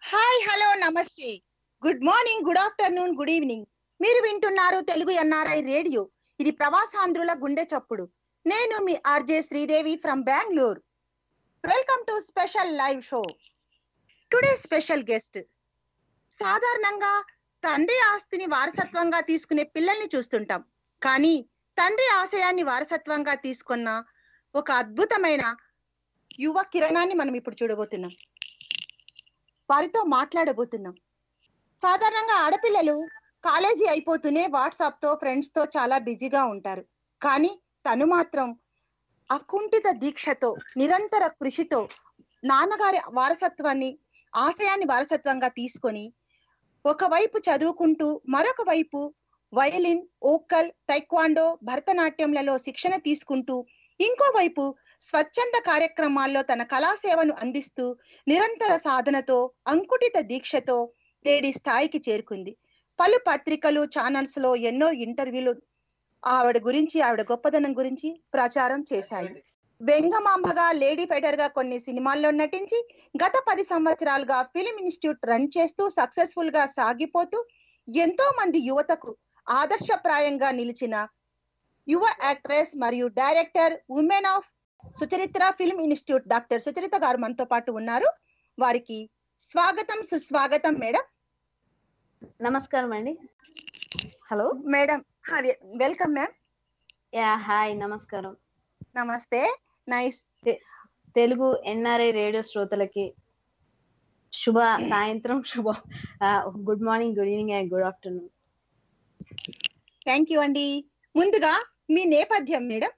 Hi hello నమస్తే good morning good afternoon good evening మీరు వింటున్నారు తెలుగు ఎన్ఆర్ఐ రేడియో ఇది ప్రవాసాంధ్రుల గుండె చప్పుడు నేను మీ RJ Sridevi from Bengaluru welcome to special live show today special guest సాధారణంగా తండ్రి ఆస్తిని వారసత్వంగా తీసుకునే పిల్లల్ని చూస్తుంటాం కానీ తండ్రి ఆశయాన్ని వారసత్వంగా తీసుకున్న ఒక అద్భుతమైన యువ కిరణాన్ని మనం ఇప్పుడు చూడబోతున్నాం వారితో మాట్లాడబోతున్నాం సాధారణంగా ఆడపిల్లలు కాలేజీ అయిపోతూనే వాట్సాప్ తో ఫ్రెండ్స్ తో చాలా బిజీగా ఉంటారు కానీ తను మాత్రం అకుంఠిత దీక్షతో నిరంతర కృషితో నాన్నగారి వారసత్వాన్ని ఆశయాన్ని వారసత్వంగా తీసుకొని ఒకవైపు చదువుకుంటూ మరొక వైపు వయలిన్ ఓకల్ తైక్వాండో భరతనాట్యంలలో శిక్షణ తీసుకుంటూ ఇంకోవైపు స్వచ్ఛంద కార్యక్రమాల్లో తన కళాసేవను అందిస్తూ నిరంతర సాధనతో అంకుటిత దీక్షతో నేడి స్థాయికి చేరుకుంది పలు పత్రికలు ఛానల్స్ లో ఎన్నో ఇంటర్వ్యూలు ఆవిడ గురించి ఆవిడ గొప్పదనం గురించి ప్రచారం చేశాయి వెంగమాంబగా లేడీ ఫైటర్ గా కొన్ని సినిమాల్లో నటించి గత పది సంవత్సరాలుగా ఫిలిం ఇన్స్టిట్యూట్ రన్ చేస్తూ సక్సెస్ఫుల్ గా సాగిపోతూ ఎంతో మంది యువతకు ఆదర్శప్రాయంగా నిలిచిన యువ యాక్ట్రెస్ మరియు director women of Sucharitra film institute doctor Sucharita గారు మనతో పాటు ఉన్నారు వారికి స్వాగతం సుస్వాగతం మేడం నమస్కారం అండి hello madam welcome ma'am yeah hi నమస్కారం నమస్తే నైస్ తెలుగు ఎన్ఆర్ఐ రేడియో శ్రోతలకి శుభ సాయంత్రం శుభ good morning good evening and good afternoon thank you అండి ముందుగా మీ నేపథ్యం మేడం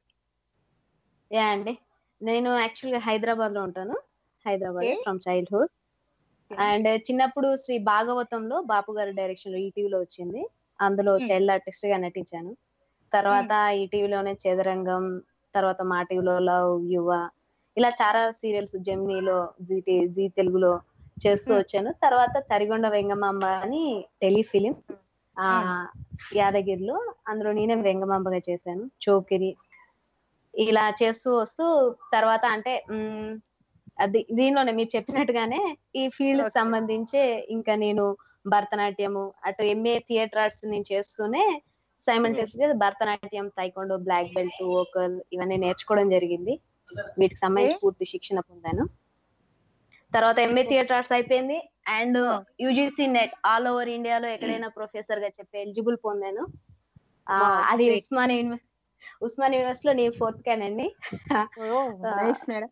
యా అండి నేను యాక్చువల్గా హైదరాబాద్ లో ఉంటాను Hyderabad Okay. From childhood and చిన్నప్పుడు శ్రీ భాగవతంలో బాపు గారి డైరెక్షన్ లో ఈటీవీలో వచ్చింది అందులో Hmm. చైల్డ్ ఆర్టిస్ట్ గా నటించాను తర్వాత ఈటీవీలోనే చదరంగం తర్వాత మా టీవీలో లవ్ యువ ఇలా చాలా సీరియల్స్ జెమినీలో జీ టీ- జీ తెలుగులో చేస్తూ Hmm. వచ్చాను తర్వాత తరిగొండ వెంగమాంబ అని టెలిఫిలిం ఆ యాదగిరిలో అందులో నేనే వెంగమాంబగా చేశాను చోకిరి ఇలా చేస్తూ వస్తూ తర్వాత అంటే మ్, అది దీనిలోనే మీరు చెప్పినట్టుగానే ఈ ఫీల్డ్ Okay. సంబంధించే ఇంకా నేను భరతనాట్యము అటు ఎంఏ థియేటర్ ఆర్ట్స్ నేను చేస్తూనే సైమల్టేస్ గా Bharatanatyam taekwondo black belt vocal ఇవన్నీ నేర్చుకోవడం జరిగింది వీటికి సంబంధించి Okay. పూర్తి శిక్షణ పొందాను తర్వాత ఎంఏ థియేటర్ ఆర్ట్స్ అయిపోయింది and Oh. UGC NET all over ఇండియాలో ఎక్కడైనా ప్రొఫెసర్ గా చెప్పే ఎలిజిబుల్ పొందాను ఆ, Wow, అది great. Osman uni Osman university లో నేను ఫోర్త్ క్యాన్ అండి నైస్ మేడం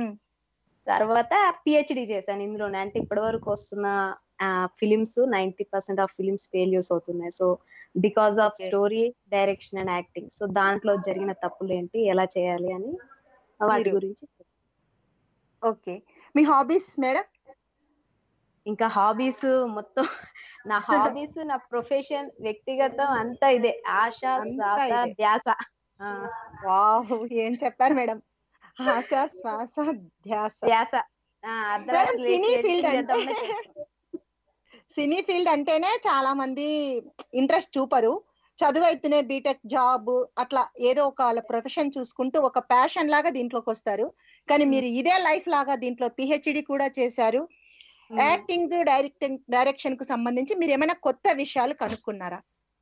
తర్వాత పిహెచ్డి చేశాను ఇందులోనే అంటే ఇప్పటి వరకు వస్తున్న films ninety percent of films failures అవుతున్నాయి so because of Okay. Story direction and acting so దాంట్లో జరిగిన తప్పులు ఏంటి ఎలా చేయాలి అని వాటి మీరు- గురించి చెప్పాను. ఓకే మీ హాబీస్ మేడం ఇంకా హాబీస్ మొత్తం నా హాబీస్ నా ప్రొఫెషన్ వ్యక్తిగతం అంతా ఇదే ఆశ అంతా శ్వాస ఇదే. ధ్యాస ఆ, వావ్ ఏం చెప్పారు మేడం ఆశ శ్వాస ధ్యాస ధ్యాస ఆ, అర్ధరాత్రి మేడం, సినీ లేచి field editing అంటే- చేద్దామనే చేస్తాను. సినీ ఫీల్డ్ అంటేనే చాలా మంది ఇంట్రెస్ట్ చూపరు చదువు అయితేనే బీటెక్ జాబ్ అట్లా ఏదో ఒక వాళ్ళ ప్రొఫెషన్ చూసుకుంటూ ఒక ప్యాషన్ లాగా దీంట్లోకి వస్తారు కానీ మీరు ఇదే లైఫ్ లాగా దీంట్లో పిహెచ్డి కూడా చేశారు యాక్టింగ్ డైరెక్టింగ్ డైరెక్షన్ కు సంబంధించి మీరు ఏమైనా కొత్త విషయాలు కనుక్కున్నారా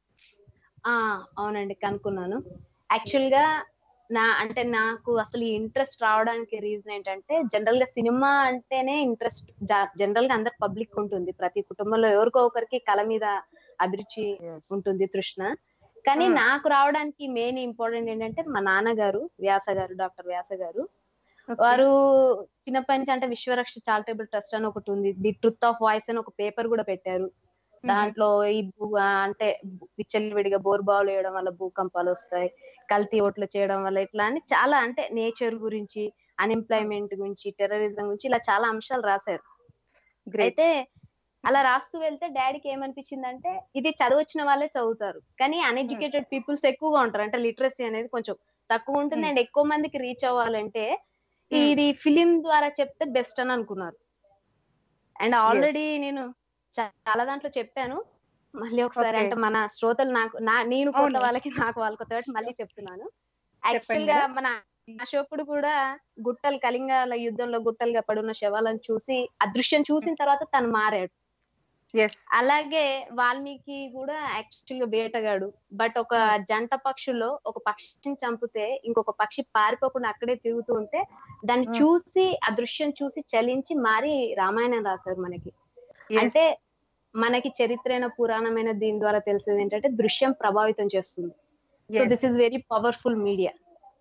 ఆ అవునండి కనుక్కున్నాను యాక్చువల్ గా నా అంటే నాకు అసలు ఈ ఇంట్రెస్ట్ రావడానికి రీజన్ ఏంటంటే జనరల్ గా సినిమా అంటేనే ఇంట్రెస్ట్ జనరల్ గా అందరు పబ్లిక్ ఉంటుంది ప్రతి కుటుంబంలో ఎవరికో ఒకరికి కళ మీద అభిరుచి ఉంటుంది తృష్ణ కానీ Hmm. నాకు రావడానికి మెయిన్ ఇంపార్టెంట్ ఏంటంటే మా నాన్నగారు వ్యాస గారు డాక్టర్ వ్యాస గారు Okay. వారు చిన్నప్పటి నుంచి అంటే విశ్వరక్ష చారిటబుల్ ట్రస్ట్ అని ఒకటి ఉంది ది ట్రుత్ ఆఫ్ వాయిస్ అని ఒక పేపర్ కూడా పెట్టారు దాంట్లో ఈ భూ- ఆ అంటే విచ్చలవిడిగా బోర్బావులు వేయడం వల్ల భూకంపాలు వస్తాయి కల్తీ ఓట్లు చేయడం వల్ల ఇట్లా అని చాలా అంటే నేచర్ గురించి అన్ఎంప్లాయ్మెంట్ గురించి టెర్రరిజం గురించి ఇలా చాలా అంశాలు రాశారు Great. అయితే అలా రాస్తూ వెళ్తే డాడీకి ఏమనిపించిందంటే ఇది చదవచ్చిన వాళ్ళే చదువుతారు కానీ అన్ఎడ్యుకేటెడ్ పీపుల్స్ ఎక్కువగా ఉంటారు అంటే లిటరసీ అనేది కొంచెం తక్కువ ఉంటుంది Hmm. అండ్ ఎక్కువ మందికి రీచ్ అవ్వాలంటే Hmm. ఇది ఫిలిం ద్వారా చెప్తే బెస్ట్ అని అనుకున్నారు అండ్ ఆల్రెడీ నేను చా- చాలా దాంట్లో చెప్పాను మళ్ళీ ఒకసారి Okay. అంటే మన శ్రోతలు నాకు నా నేను కొత్త అవును. వాళ్ళకి నాకు వాళ్ళకి కొత్త వాళ్ళకి మళ్ళీ చెప్తున్నాను యాక్చువల్ చెప్పండి గా మేడం. మన అశోకుడు కూడా గుట్టలు కళింగాల యుద్ధంలో గుట్టలుగా పడున్న శవాలను చూసి ఆ దృశ్యం చూసిన తర్వాత తను మారాడు ఎస్ అలాగే వాల్మీకి కూడా యాక్చువల్ గా వేటగాడు బట్ ఒక జంట పక్షుల్లో ఒక పక్షిని చంపితే ఇంకొక పక్షి పారిపోకుండా అక్కడే తిరుగుతూ ఉంటే దాన్ని Hmm. చూసి ఆ దృశ్యం చూసి చలించి మారి రామాయణం రాశారు మనకి అంటే మనకి చరిత్రైన పురాణమైన దీని ద్వారా తెలిసేది ఏంటంటే దృశ్యం ప్రభావితం చేస్తుంది so this is very powerful media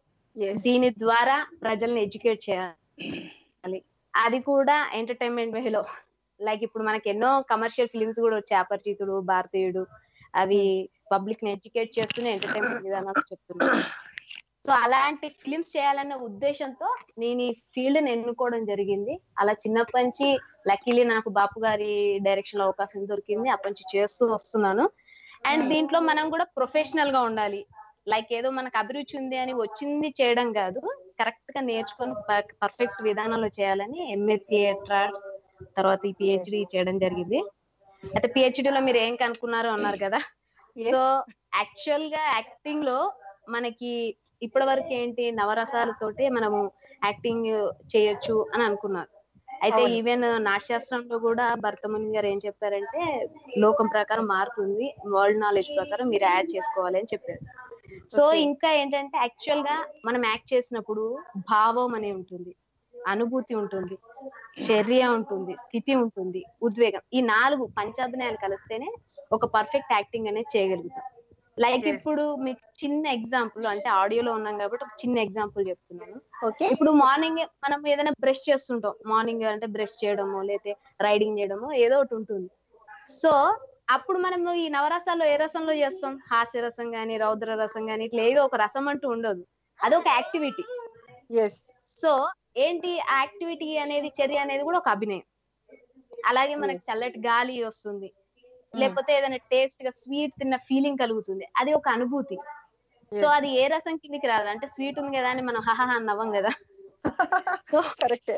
దీని ద్వారా ప్రజల్ని ఎడ్యుకేట్ చేయాలి అది కూడా ఎంటర్టైన్మెంట్ వేలో లైక్ ఇప్పుడు మనకి ఎన్నో కమర్షియల్ ఫిలిమ్స్ కూడా వచ్చాయి అపరిచితుడు భారతీయుడు అవి పబ్లిక్ ని ఎడ్యుకేట్ చేస్తూనే ఎంటర్టైన్మెంట్ విధానాలు చెప్తున్నాయి సో అలాంటి ఫిలిమ్స్ చేయాలన్న ఉద్దేశంతో నేను ఈ ఫీల్డ్ ని ఎన్నుకోవడం జరిగింది అలా చిన్నప్పటి నుంచి లక్కీలీ నాకు బాపు గారి డైరెక్షన్ లో అవకాశం దొరికింది అప్పటి నుంచి చేస్తూ వస్తున్నాను అండ్ Hmm. దీంట్లో మనం కూడా ప్రొఫెషనల్ గా ఉండాలి లైక్ ఏదో మనకు అభిరుచి ఉంది అని వచ్చింది చేయడం కాదు కరెక్ట్ గా నేర్చుకొని పర్ఫెక్ట్ విధానంలో చేయాలని ఎంఏ థియేటర్ తర్వాత ఈ పిహెచ్డి చేయడం జరిగింది అయితే పిహెచ్డి లో మీరు ఏం కనుక్కున్నారో అన్నారు కదా సో యాక్చువల్ గా యాక్టింగ్ లో మనకి ఇప్పటి వరకు ఏంటి నవరసాలతోటి మనము యాక్టింగ్ చేయొచ్చు అని అనుకున్నారు అయితే అవును. ఈవెన్ నాట్యశాస్త్రంలో కూడా భర్తముని గారు ఏం చెప్పారంటే లోకం ప్రకారం మార్పు ఉంది వరల్డ్ నాలెడ్జ్ ప్రకారం మీరు యాడ్ చేసుకోవాలి అని చెప్పారు సో Okay. ఇంకా ఏంటంటే యాక్చువల్ గా మనం యాక్ట్ చేసినప్పుడు భావం అనే ఉంటుంది అనుభూతి ఉంటుంది చర్య ఉంటుంది స్థితి ఉంటుంది ఉద్వేగం ఈ నాలుగు పంచాభినయాలు కలిస్తేనే ఒక పర్ఫెక్ట్ యాక్టింగ్ అనేది చేయగలుగుతాం లైక్ Yes. ఇప్పుడు మీకు చిన్న ఎగ్జాంపుల్ అంటే ఆడియోలో ఉన్నాం కాబట్టి ఒక చిన్న ఎగ్జాంపుల్ చెప్తున్నాను ఓకే ఇప్పుడు మార్నింగ్ మనం ఏదైనా బ్రష్ చేస్తుంటాం మార్నింగ్ అంటే బ్రష్ చేయడమో లేతే రైడింగ్ చేయడమో ఏదో ఒకటి ఉంటుంది సో అప్పుడు మనము ఈ నవరసాల్లో ఏ రసంలో చేస్తాం హాస్య రసం గాని రౌద్ర రసం గాని ఇట్లా ఏవి ఒక రసం అంటూ ఉండదు అదొక యాక్టివిటీ ఎస్ సో ఏంటి ఆ యాక్టివిటీ అనేది చర్య అనేది కూడా ఒక అభినయం అలాగే మనకి చల్లటి గాలి వస్తుంది లేకపోతే ఏదైనా టేస్ట్ గా స్వీట్ తిన్న ఫీలింగ్ కలుగుతుంది అది ఒక అనుభూతి సో అది ఏ రసం కిందికి రాదు అంటే స్వీట్ ఉంది కదా అని మనం హహహ నవ్వం కదా సో కరెక్ట్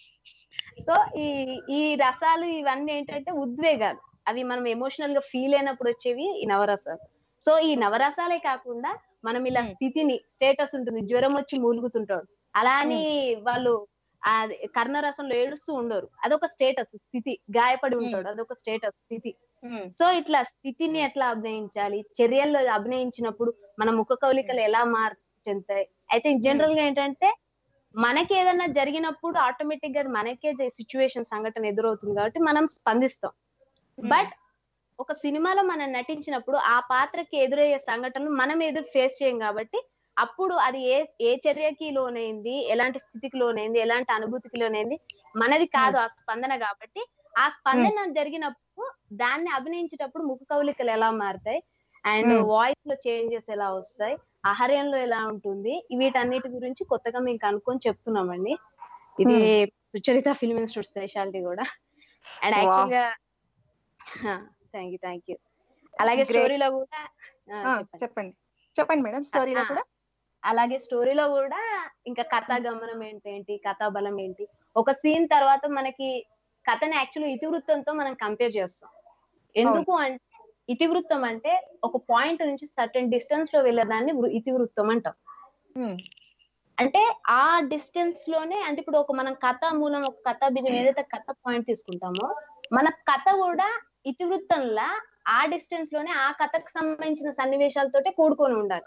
సో ఈ ఈ రసాలు ఇవన్నీ ఏంటంటే ఉద్వేగాలు అవి మనం ఎమోషనల్ గా ఫీల్ అయినప్పుడు వచ్చేవి ఈ నవరసాలు సో ఈ నవరసాలే కాకుండా మనం ఇలా Hmm. స్థితిని స్టేటస్ ఉంటుంది జ్వరం వచ్చి మూలుగుతుంటాడు అలా అని వాళ్ళు ఆ కర్ణరసంలో ఏడుస్తూ ఉండరు అదొక స్టేటస్ స్థితి గాయపడి ఉంటాడు అదొక స్టేటస్ స్థితి సో ఇట్లా స్థితిని ఎట్లా అభినయించాలి చర్యల్లో అభినయించినప్పుడు మన ముఖ కవలికలు ఎలా మార్పు చెందుతాయి అయితే జనరల్ గా ఏంటంటే మనకి ఏదైనా జరిగినప్పుడు ఆటోమేటిక్ గా అది మనకే సిచ్యువేషన్ సంఘటన ఎదురవుతుంది కాబట్టి మనం స్పందిస్తాం బట్ ఒక సినిమాలో మనం నటించినప్పుడు ఆ పాత్రకి ఎదురయ్యే సంఘటనలు మనం ఎదురు ఫేస్ చేయం కాబట్టి అప్పుడు అది ఏ ఏ చర్యకి లోనైంది ఎలాంటి స్థితికి లోనైంది ఎలాంటి అనుభూతికి లోనైంది మనది కాదు ఆ స్పందన కాబట్టి ఆ స్పందన జరిగినప్పుడు దాన్ని అభినయించేటప్పుడు ముఖ కవలికలు ఎలా మారుతాయి అండ్ Hmm. వాయిస్ లో చేంజెస్ ఎలా వస్తాయి ఆహార్యంలో ఎలా ఉంటుంది వీటన్నిటి గురించి కొత్తగా మేము కనుక్కొని చెప్తున్నామండి ఇది సుచరిత ఫిల్మ్ ఇన్స్టిట్యూట్ స్పెషాలిటీ కూడా అండ్ Wow. యాక్చువల్ గా థ్యాంక్ యూ థ్యాంక్ యూ అలాగే Great. స్టోరీలో కూడా ఆ, చెప్పండి. చెప్పండి చెప్పండి మేడం స్టోరీలో ఆ, కూడా అలాగే స్టోరీలో కూడా ఇంకా కథా గమనం ఏంటి కథా బలం ఏంటి ఒక సీన్ తర్వాత మనకి కథని యాక్చువల్ ఇతివృత్తంతో మనం కంపేర్ చేస్తాం ఎందుకు అంటే ఇతివృత్తం అంటే ఒక పాయింట్ నుంచి సర్టన్ డిస్టెన్స్ లో వెళ్ళేదాన్ని వృ- ఇతివృత్తం అంటాం Hmm. అంటే ఆ డిస్టెన్స్ లోనే అంటే ఇప్పుడు ఒక మనం కథ మూలం ఒక కథ బీజం ఏదైతే కథ పాయింట్ తీసుకుంటామో మన కథ కూడా ఇతివృత్తంలా ఆ డిస్టెన్స్ లోనే ఆ కథకు సంబంధించిన సన్నివేశాలతోటే కూడుకొని ఉండాలి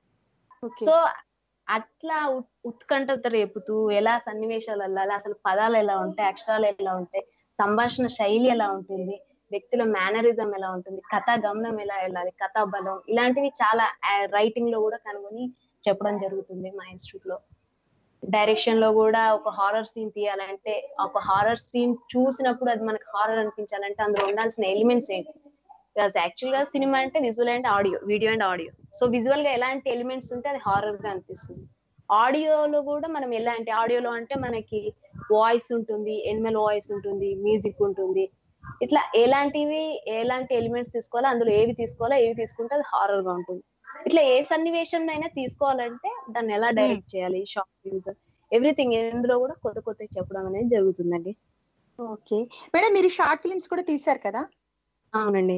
Okay. సో అట్లా ఉత్- ఉత్కంఠత రేపుతూ ఎలా సన్నివేశాలు వెళ్ళాలి అసలు పదాలు ఎలా ఉంటాయి అక్షరాలు ఎలా ఉంటాయి సంభాషణ శైలి ఎలా ఉంటుంది వ్యక్తుల మేనరిజం ఎలా ఉంటుంది కథా గమనం ఎలా వెళ్ళాలి కథా బలం ఇలాంటివి చాలా రైటింగ్ లో కూడా కనుగొని చెప్పడం జరుగుతుంది మా ఇన్స్టిట్యూట్ లో డైరెక్షన్ లో కూడా ఒక హారర్ సీన్ తీయాలంటే ఒక హారర్ సీన్ చూసినప్పుడు అది మనకి హారర్ అనిపించాలంటే అందులో ఉండాల్సిన ఎలిమెంట్స్ ఏంటి యాక్చువల్ గా సినిమా అంటే visual and audio video and audio so visual గా ఎలాంటి ఎలిమెంట్స్ ఉంటే అది హారర్ గా అనిపిస్తుంది ఆడియోలో కూడా మనం ఎలాంటి ఆడియోలో అంటే మనకి వాయిస్ ఉంటుంది ఎనిమల్ వాయిస్ ఉంటుంది మ్యూజిక్ ఉంటుంది ఇట్లా ఎలాంటివి ఎలాంటి ఎలిమెంట్స్ తీసుకోవాలో అందులో ఏవి తీసుకోవాలో ఏవి తీసుకుంటే అది హారర్ గా ఉంటుంది ఇట్లా ఏ సన్నివేశం అయినా తీసుకోవాలంటే దాన్ని ఎలా డైరెక్ట్ చేయాలి షార్ట్ ఫిల్మ్స్ ఎవ్రీథింగ్ ఇందులో కూడా కొత్త కొత్త చెప్పడం అనేది జరుగుతుందండి ఓకే మేడం మీరు షార్ట్ ఫిలిమ్స్ కూడా తీశారు కదా అవునండి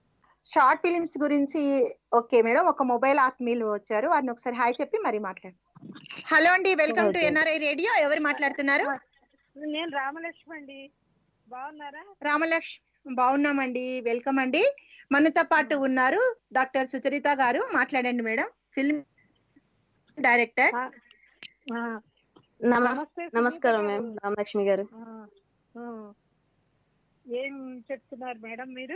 షార్ట్ ఫిలిమ్స్ గురించి ఓకే మేడం ఒక మొబైల్ ఆత్మీయులు వచ్చారు వారిని ఒకసారి హాయ్ చెప్పి మరి మాట్లాడు హలో అండి welcome to Okay. NRI radio ఎవరు మాట్లాడుతున్నారు నేను రామలక్ష్మి అండి బాగున్నారా రామలక్ష్మి బాగున్నామండి వెల్కమ్ అండి మనతో పాటు ఉన్నారు డాక్టర్ సుచరిత గారు మాట్లాడండి మేడం ఫిల్మ్ డైరెక్టర్ ఆ, ఆ, నమస్ నమస్తే నమస్కారం సునీత మ్యామ్ గారు. రామలక్ష్మి గారు ఆ, ఆ. ఏం చెప్తున్నారు మేడం మీరు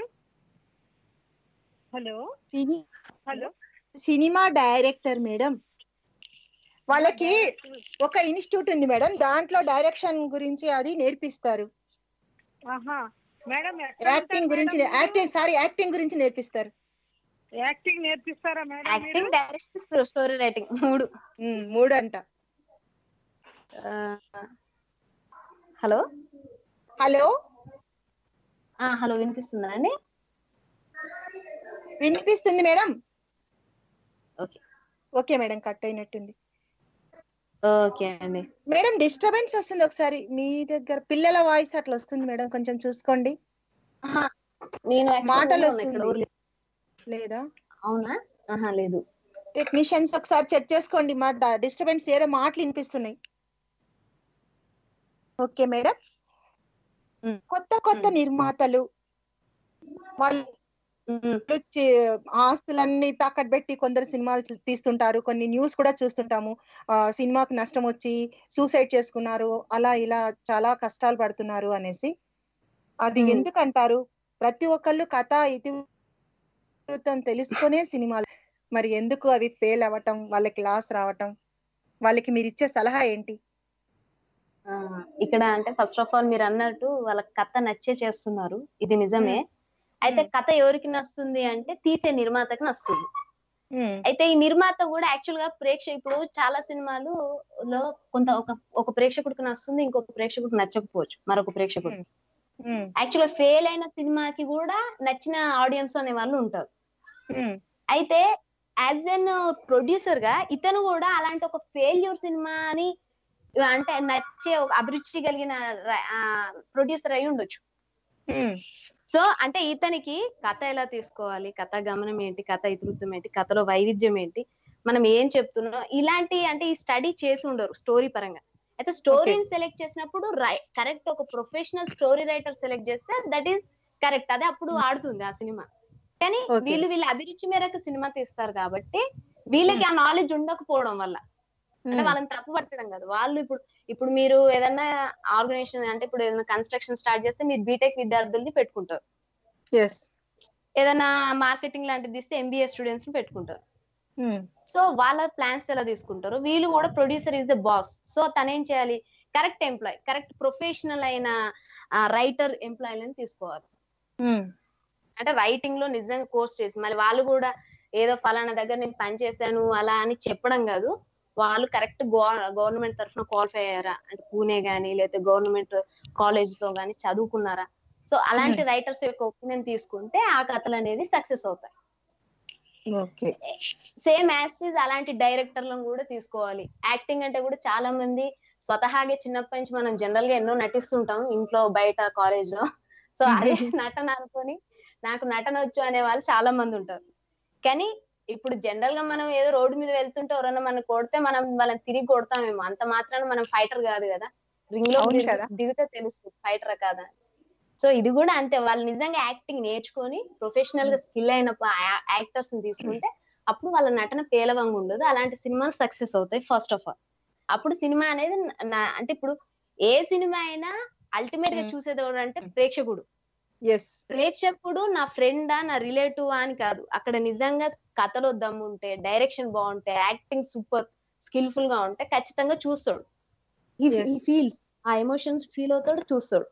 hello cine hello cinema director madam వాళ్ళకి ఒక ఇన్స్టిట్యూట్ ఉంది మేడం దాంట్లో డైరెక్షన్ గురించి అది నేర్పిస్తారు ఆహా మేడం ఎక్కడ యాక్టింగ్ ఉంటారు గురించి మేడం మీరు? యాక్టింగ్ సారీ యాక్టింగ్ గురించి నేర్పిస్తారు యాక్టింగ్ నేర్పిస్తారా మేడం మీరు? యాక్టింగ్ డైరెక్షన్ స్టోరీ రైటింగ్ మూడు ఉమ్, మూడు అంట హలో హలో హలో వినిపిస్తుందా అండి వినిపిస్తుంది madam okay okay madam cut అయినట్టుంది ఓకే అండి మేడం డిస్టర్బెన్స్ వస్తుంది ఒకసారి మీ దగ్గర పిల్లల వాయిస్ అట్లా వస్తుంది మేడం కొంచెం చూసుకోండి ఆహా, నేను actually మాటలు ఊళ్ళో ఉన్నా, ఇక్కడ వస్తుంది. ఊర్లో. లేదా అవునా ఆహా లేదు టెక్నీషియన్స్ ఒకసారి చెక్ చేసుకోండి మా డిస్టర్బెన్స్ ఏదో మాటలు వినిపిస్తున్నాయి ఓకే మేడం ఉమ్. కొత్త కొత్త ఉమ్. నిర్మాతలు వాళ్ళు ఉమ్, చి- ఆస్తులన్నీ తాకట్టు పెట్టి కొందరు సినిమాలు చూ- తీస్తుంటారు కొన్ని న్యూస్ కూడా చూస్తుంటాము ఆ సినిమాకు నష్టం వచ్చి సూసైడ్ చేసుకున్నారు అలా ఇలా చాలా కష్టాలు పడుతున్నారు అనేసి అది Hmm. ఎందుకంటారు ప్రతి ఒక్కళ్ళు కథ ఇతివృత్తం తెలుసుకునే సినిమాలు మరి ఎందుకు అవి ఫెయిల్ అవ్వటం వాళ్ళకి లాస్ రావటం వాళ్ళకి మీరు ఇచ్చే సలహా ఏంటి ఆ, ఇక్కడ అంటే ఫస్ట్ ఆఫ్ ఆల్ మీరు అన్నట్టు వాళ్ళ కథ నచ్చే చేస్తున్నారు ఇది నిజమే అయితే ఉమ్. కథ ఎవరికి నస్తుంది అంటే తీసే నిర్మాతకి నస్తుంది ఉమ్, అయితే ఈ నిర్మాత కూడా యాక్చువల్ గా ప్రేక్ష ఇప్పుడు చాలా సినిమాలు లో కొంత ఒక ఒక ప్రేక్షకుడికి నస్తుంది ఇంకొక ప్రేక్షకుడికి నచ్చకపోవచ్చు మరొక ప్రేక్షకుడు ఉమ్, యాక్చువల్ గా ఫెయిల్ అయిన సినిమాకి కూడా నచ్చిన ఆడియన్స్ అనే వాళ్ళు ఉంటారు ఉమ్, అయితే యాజ్ ఎన్ ప్రొడ్యూసర్ గా ఇతను కూడా అలాంటి ఒక ఫెయిల్యూర్ సినిమాని అంటే నచ్చే ఒక అభిరుచి కలిగిన ప్రొడ్యూసర్ అయి ఉండొచ్చు ఉమ్, సో అంటే ఇతనికి కథ ఎలా తీసుకోవాలి కథ గమనం ఏంటి కథ ఇతివృత్తం ఏంటి కథలో వైవిధ్యం ఏంటి మనం ఏం చెప్తున్నాం ఇలాంటి అంటే ఈ స్టడీ చేసి ఉండరు స్టోరీ పరంగా అయితే స్టోరీని సెలెక్ట్ చేసినప్పుడు కరెక్ట్ ఒక ప్రొఫెషనల్ స్టోరీ రైటర్ సెలెక్ట్ చేస్తే దట్ ఈస్ కరెక్ట్ అదే అప్పుడు Hmm. ఆడుతుంది ఆ సినిమా కానీ Okay. వీళ్ళు వీళ్ళ అభిరుచి మేరకు సినిమా తీస్తారు కాబట్టి వీళ్ళకి ఆ నాలెడ్జ్ ఉండకపోవడం వల్ల అంటే ఉమ్, వాళ్ళని తప్పు పట్టడం కాదు వాళ్ళు ఇప్పుడు ఇప్పుడు మీరు ఏదన్నా ఆర్గనైజేషన్ అంటే ఇప్పుడు ఏదైనా కన్స్ట్రక్షన్ స్టార్ట్ చేస్తే మీరు బీటెక్ విద్యార్థుల్ని పెట్టుకుంటారు yes, ఏదైనా మార్కెటింగ్ లాంటిది ఇస్తే ఎంబీఏ స్టూడెంట్స్ ని పెట్టుకుంటారు ఉమ్, సో వాళ్ళ ప్లాన్స్ ఎలా తీసుకుంటారు వీళ్ళు కూడా producer is the boss so తనేం చేయాలి కరెక్ట్ ఎంప్లాయ్ కరెక్ట్ ప్రొఫెషనల్ అయిన రైటర్ ఎంప్లాయీలను తీసుకోవాలి ఉమ్, అంటే రైటింగ్ లో నిజంగా కోర్స్ చేసి మళ్ళీ వాళ్ళు కూడా ఏదో ఫలానా దగ్గర నేను పని చేశాను అలా అని చెప్పడం కాదు వాళ్ళు కరెక్ట్ గవర్నమెంట్ తరఫున క్వాలిఫై అయ్యారా అంటే పూణే గానీ లేకపోతే గవర్నమెంట్ కాలేజ్ లో గానీ చదువుకున్నారా సో అలాంటి రైటర్స్ యొక్క ఒపీనియన్ తీసుకుంటే ఆ కథలు అనేది సక్సెస్ అవుతాయి ఓకే సేమ్ యాస్టీజ్ అలాంటి డైరెక్టర్లను కూడా తీసుకోవాలి యాక్టింగ్ అంటే కూడా చాలా మంది స్వతహాగే చిన్నప్పటి నుంచి మనం జనరల్ గా ఎన్నో నటిస్తుంటాం ఇంట్లో బయట కాలేజ్ లో సో అదే నటన అనుకొని నాకు నటన వచ్చు అనే వాళ్ళు చాలా మంది ఉంటారు కానీ ఇప్పుడు జనరల్ గా మనం ఏదో రోడ్డు మీద వెళ్తుంటే ఎవరన్నా మనం కొడితే మనం వాళ్ళని తిరిగి కొడతామేమో అంత మాత్రాన మనం ఫైటర్ కాదు కదా రింగ్ లో అవును దిగు- కదా. దిగితే తెలుస్తుంది ఫైటర్ కాదా సో ఇది కూడా అంతే వాళ్ళు నిజంగా యాక్టింగ్ నేర్చుకొని ప్రొఫెషనల్ గా స్కిల్ అయిన యాక్టర్స్ ని తీసుకుంటే అప్పుడు వాళ్ళ నటన పేలవంగా ఉండదు అలాంటి సినిమాలు సక్సెస్ అవుతాయి ఫస్ట్ ఆఫ్ ఆల్ అప్పుడు సినిమా అనేది నా- అంటే ఇప్పుడు ఏ సినిమా అయినా అల్టిమేట్ గా Hmm. చూసేది ఎవరు అంటే ప్రేక్షకుడు ఎస్ ప్రేక్షకుడు నా ఫ్రెండా నా రిలేటివ్ అని కాదు అక్కడ నిజంగా కథలో దమ్ముంటే డైరెక్షన్ బాగుంటే యాక్టింగ్ సూపర్ స్కిల్ఫుల్ గా ఉంటే ఖచ్చితంగా చూస్తాడు Yes. ఈ ఫీల్స్ ఆ ఎమోషన్స్ ఫీల్ అవుతాడు చూస్తాడు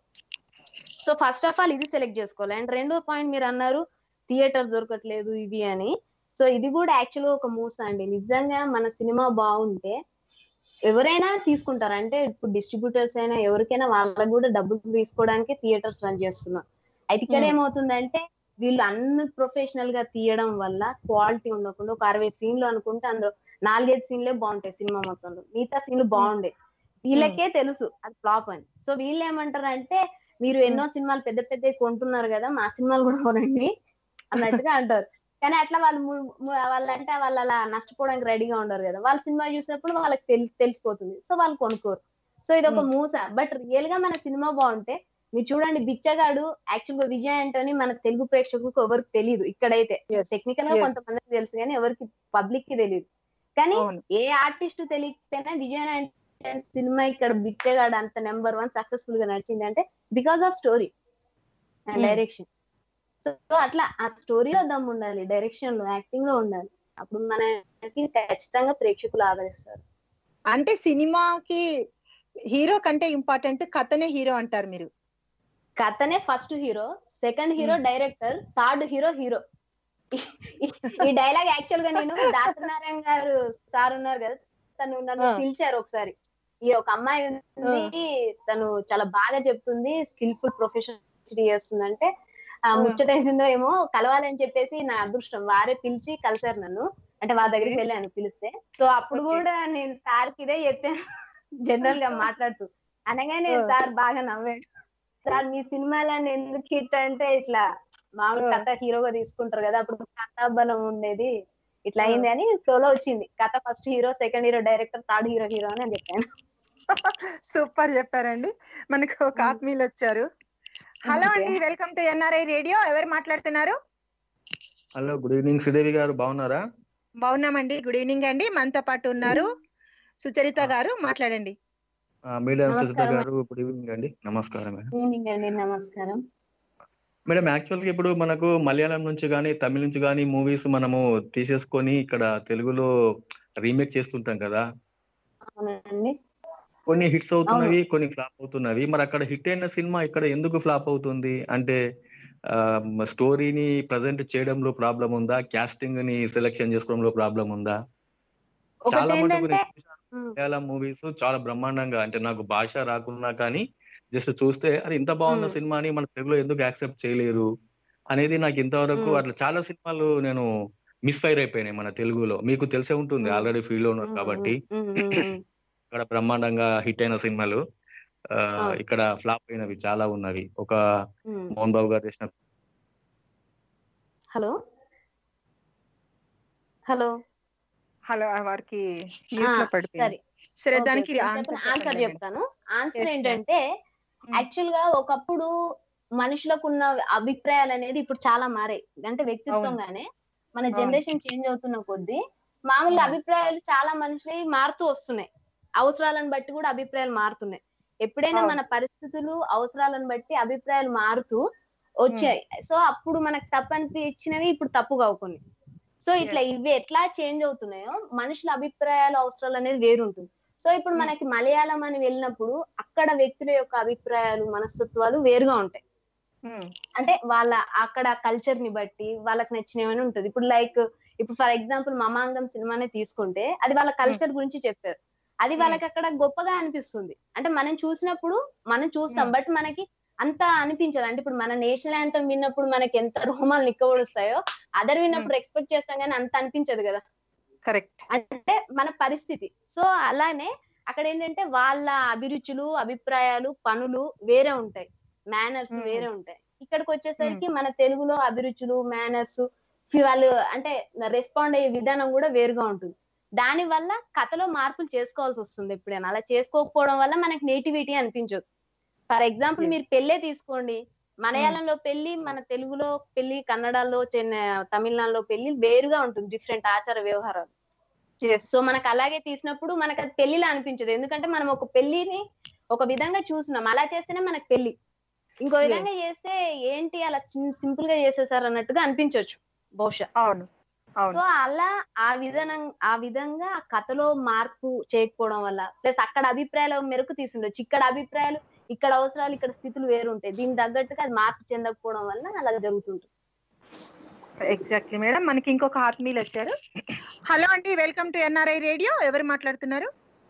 సో ఫస్ట్ ఆఫ్ ఆల్ ఇది సెలెక్ట్ చేసుకోవాలి అండ్ రెండో పాయింట్ మీరు అన్నారు థియేటర్ దొరకట్లేదు ఇవి అని సో ఇది కూడా యాక్చువల్గా ఒక మూస అండి నిజంగా మన సినిమా బాగుంటే ఎవరైనా తీసుకుంటారు అంటే ఇప్పుడు డిస్ట్రిబ్యూటర్స్ అయినా ఎవరికైనా వాళ్ళకి కూడా డబ్బులు తీసుకోవడానికి థియేటర్స్ రన్ చేస్తున్నారు అయితే ఇక్కడ Hmm. ఏమవుతుందంటే వీళ్ళు అన్ని ప్రొఫెషనల్ గా తీయడం వల్ల క్వాలిటీ ఉండకుండా ఒక అరవై సీన్లు అనుకుంటే అందులో నాలుగైదు సీన్లే బాగుంటాయి సినిమా మొత్తంలో మిగతా సీన్లు బాగుండే వీళ్ళకే తెలుసు అది ఫ్లాప్ అని సో వీళ్ళు ఏమంటారు అంటే మీరు ఎన్నో సినిమాలు పెద్ద పెద్ద కొంటున్నారు కదా మా సినిమాలు కూడా కొనండి అన్నట్టుగా అంటారు కానీ అట్లా వాళ్ళు ము- ము- వాళ్ళంటే వాళ్ళు అలా నష్టపోవడానికి రెడీగా ఉండరు కదా వాళ్ళ సినిమా చూసినప్పుడు వాళ్ళకి తెలి తెలిసిపోతుంది సో వాళ్ళు కొనుక్కోరు సో ఇది ఒక Hmm. మూస బట్ రియల్ గా మన సినిమా బాగుంటే మీరు చూడండి బిచ్చగాడు యాక్చువల్ గా విజయ్ ఆంటోని మన తెలుగు ప్రేక్షకులకు ఎవరికి తెలియదు ఇక్కడైతే Yes. టెక్నికల్ గా Yes. కొంతమందికి తెలుసు కానీ ఎవరికి పబ్లిక్ కి తెలియదు కానీ అవును ఏ ఆర్టిస్ట్ తెలియకపోయినా విజయ్ ఆంటోని సినిమా ఇక్కడ బిచ్చగాడు అంత నెంబర్ వన్ సక్సెస్ఫుల్ గా నడిచింది అంటే because of story and Hmm. Direction so అట్లా ఆ స్టోరీలో దమ్ ఉండాలి డైరెక్షన్ లో యాక్టింగ్ లో ఉండాలి అప్పుడు మనకి ఖచ్చితంగా ప్రేక్షకులు ఆదరిస్తారు అంటే సినిమాకి హీరో కంటే ఇంపార్టెంట్ కథనే హీరో అంటారు మీరు కథనే first hero second hero director third hero hero ఈ డైలాగ్ యాక్చువల్ గా నేను దాసనారాయణ గారు సార్ ఉన్నారు కదా తను నన్ను ఆ. పిలిచారు ఒకసారి ఈ ఒక అమ్మాయి ఉంది తను చాలా బాగా చెప్తుంది స్కిల్ఫుల్ ప్రొఫెషన్ చేస్తుంది అంటే ఆ ఆ. ముచ్చటేసిందో ఏమో కలవాలని చెప్పేసి నా అదృష్టం వారే పిలిచి కలిసారు నన్ను అంటే వాళ్ళ దగ్గరికి Okay. వెళ్ళాను పిలిస్తే సో అప్పుడు Okay. కూడా నేను సార్ కి ఇదే చెప్పాను జనరల్ గా మాట్లాడుతూ అనగానే ఆ. సార్ బాగా నవ్వాడు సార్ మీ సినిమాలని ఎందుకు హిట్ అంటే ఇట్లా మామూలు ఆ. కథ హీరోగా తీసుకుంటారు కదా అప్పుడు కథా బలం ఉండేది ఇట్లా ఆ. అయింది అని ఫ్లోలో వచ్చింది కథ first hero second hero director third hero hero అని నేను చెప్పాను సూపర్ చెప్పారండి మనకు ఒక Hmm. ఆత్మీయులు వచ్చారు హలో Okay. అండి వెల్కమ్ టు ఎన్ఆర్ఐ రేడియో ఎవరు మాట్లాడుతున్నారు హలో గుడ్ ఈవినింగ్ శ్రీదేవి గారు బాగున్నారా బాగున్నామండి గుడ్ ఈవినింగ్ అండి మనతో పాటు ఉన్నారు సుచరిత గారు మాట్లాడండి ఆ, మేడం సుజిత నమస్కారం. గారు గుడ్ ఈవినింగ్ అండి నమస్కారం మేడం ఈవినింగ్ అండి నమస్కారం మేడం యాక్చువల్ గా ఇప్పుడు మనకు మలయాళం నుంచి కానీ తమిళ నుంచి కానీ మూవీస్ మనము తీసేసుకొని ఇక్కడ తెలుగులో రీమేక్ చేస్తుంటాం కదా అవునండి కొన్ని హిట్స్ అవుతున్నవి కొన్ని ఫ్లాప్ అవుతున్నవి మరి అక్కడ హిట్ అయిన సినిమా ఇక్కడ ఎందుకు ఫ్లాప్ అవుతుంది అంటే స్టోరీని ప్రజెంట్ చేయడంలో ప్రాబ్లం ఉందా కాస్టింగ్ ని సెలెక్షన్ చేసుకోవడంలో ప్రాబ్లం ఉందా ఒకటి చాలా మటుకు ఏంటంటే నేను చూశాను మలయాళం మూవీస్ చాలా బ్రహ్మాండంగా అంటే నాకు భాష రాకున్నా కానీ జస్ట్ చూస్తే అది ఇంత బాగున్న Hmm. సినిమాని మన తెలుగులో ఎందుకు యాక్సెప్ట్ చేయలేరు అనేది నాకు ఇంతవరకు Hmm. అట్లా చాలా సినిమాలు నేను మిస్ ఫైర్ అయిపోయినాయి మన తెలుగులో మీకు తెలిసే ఉంటుంది Hmm. ఆల్రెడీ ఫీల్డ్ లో ఉన్నారు కాబట్టి ఇక్కడ బ్రహ్మాండంగా హిట్ అయిన సినిమాలు ఆ, అవును. ఇక్కడ ఫ్లాప్ అయినవి చాలా ఉన్నవి ఒక మోహన్ బాబు గారు చేసిన హలో హలో హలో వారికి mute లో ఆ, పడిపోయింది సరే సరే ఓకే, దానికి ఓకే. ఆన్సర్ చెప్పండి. ఆన్సర్ చెప్పండి చెప్తాను ఆన్సర్ Yes, ma'am. ఏంటంటే Hmm. యాక్చువల్ గా ఒకప్పుడు మనుషులకు ఉన్న అభిప్రాయాలు అనేది ఇప్పుడు చాలా మారాయి అంటే వ్యక్తిత్వంగానే మన అవును. జనరేషన్ చేంజ్ అవుతున్న కొద్దీ మామూలుగా అవును. అభిప్రాయాలు చాలా మనుషులు మారుతూ వస్తున్నాయి అవసరాలను బట్టి కూడా అభిప్రాయాలు మారుతున్నాయి ఎప్పుడైనా అవును. మన పరిస్థితులు అవసరాలను బట్టి అభిప్రాయాలు మారుతూ వచ్చాయి సో అప్పుడు మనకు తప్పు అనిపించినవి ఇప్పుడు తప్పుగా అవుతుంది సో ఇట్లా ఇవి ఎట్లా చేంజ్ అవుతున్నాయో మనుషుల అభిప్రాయాలు అవసరాలు అనేది వేరు ఉంటుంది సో ఇప్పుడు Hmm. మనకి మలయాళం అని వెళ్ళినప్పుడు అక్కడ వ్యక్తుల యొక్క అభిప్రాయాలు మనస్తత్వాలు వేరుగా ఉంటాయి Hmm. అంటే వాళ్ళ అక్కడ కల్చర్ ని బట్టి వాళ్ళకి నచ్చినవని ఉంటుంది ఇప్పుడు లైక్ ఇప్పుడు ఫర్ ఎగ్జాంపుల్ మమాంగం సినిమానే తీసుకుంటే అది వాళ్ళ కల్చర్ గురించి చెప్పారు అది వాళ్ళకి అక్కడ గొప్పగా అనిపిస్తుంది అంటే మనం చూసినప్పుడు మనం చూస్తాం Hmm. బట్ మనకి అంత అనిపించదు అంటే ఇప్పుడు మన నేషనల్ యాంతం విన్నప్పుడు మనకి ఎంత రోమాలు నిక్కబడుస్తాయో అదర్ విన్నప్పుడు ఎక్స్పెక్ట్ చేస్తాం కానీ అంత అనిపించదు కదా కరెక్ట్ అంటే మన పరిస్థితి సో అలానే అక్కడ ఏంటంటే వాళ్ళ అభిరుచులు అభిప్రాయాలు పనులు వేరే ఉంటాయి మేనర్స్ Hmm. వేరే ఉంటాయి ఇక్కడికి వచ్చేసరికి మన తెలుగులో అభిరుచులు మేనర్స్ వాళ్ళు అంటే రెస్పాండ్ అయ్యే విధానం కూడా వేరుగా ఉంటుంది దాని వల్ల కథలో మార్పులు చేసుకోవాల్సి వస్తుంది ఎప్పుడైనా అలా చేసుకోకపోవడం వల్ల మనకి నేటివిటీ అనిపించదు ఫర్ ఎగ్జాంపుల్ Yes. మీరు పెళ్ళే తీసుకోండి మలయాళంలో పెళ్లి మన తెలుగులో పెళ్లి కన్నడలో చెన్నై తమిళనాడులో పెళ్లి వేరుగా ఉంటుంది డిఫరెంట్ ఆచార వ్యవహారాలు ఎస్ సో మనకు అలాగే తీసినప్పుడు మనకు అది పెళ్లిలా అనిపించదు ఎందుకంటే మనం ఒక పెళ్లిని ఒక విధంగా చూసినాం అలా చేస్తేనే మనకు పెళ్లి ఇంకో Yes. విధంగా చేస్తే ఏంటి అలా సింపుల్ గా చేసేసారు అన్నట్టుగా అనిపించవచ్చు బహుశా అవును అవును సో అలా ఆ విధానం ఆ విధంగా ఆ కథలో మార్పు చేయకపోవడం వల్ల ప్లస్ అక్కడ అభిప్రాయాల మెరుకు తీసుండొచ్చు ఇక్కడ అభిప్రాయాలు ఇక్కడ అవసరాలు ఇక్కడ స్థితులు వేరు ఉంటాయి దీనికి తగ్గట్టుగా అది మార్పు చెందకపోవడం వల్ల అలా జరుగుతుంటుంది ఎగ్జాక్ట్లీ మేడం మనకి ఇంకొక ఆత్మీయులు వచ్చారు హలో అండి వెల్కమ్ టు ఎన్ఆర్ఐ రేడియో ఎవరు మాట్లాడుతున్నారు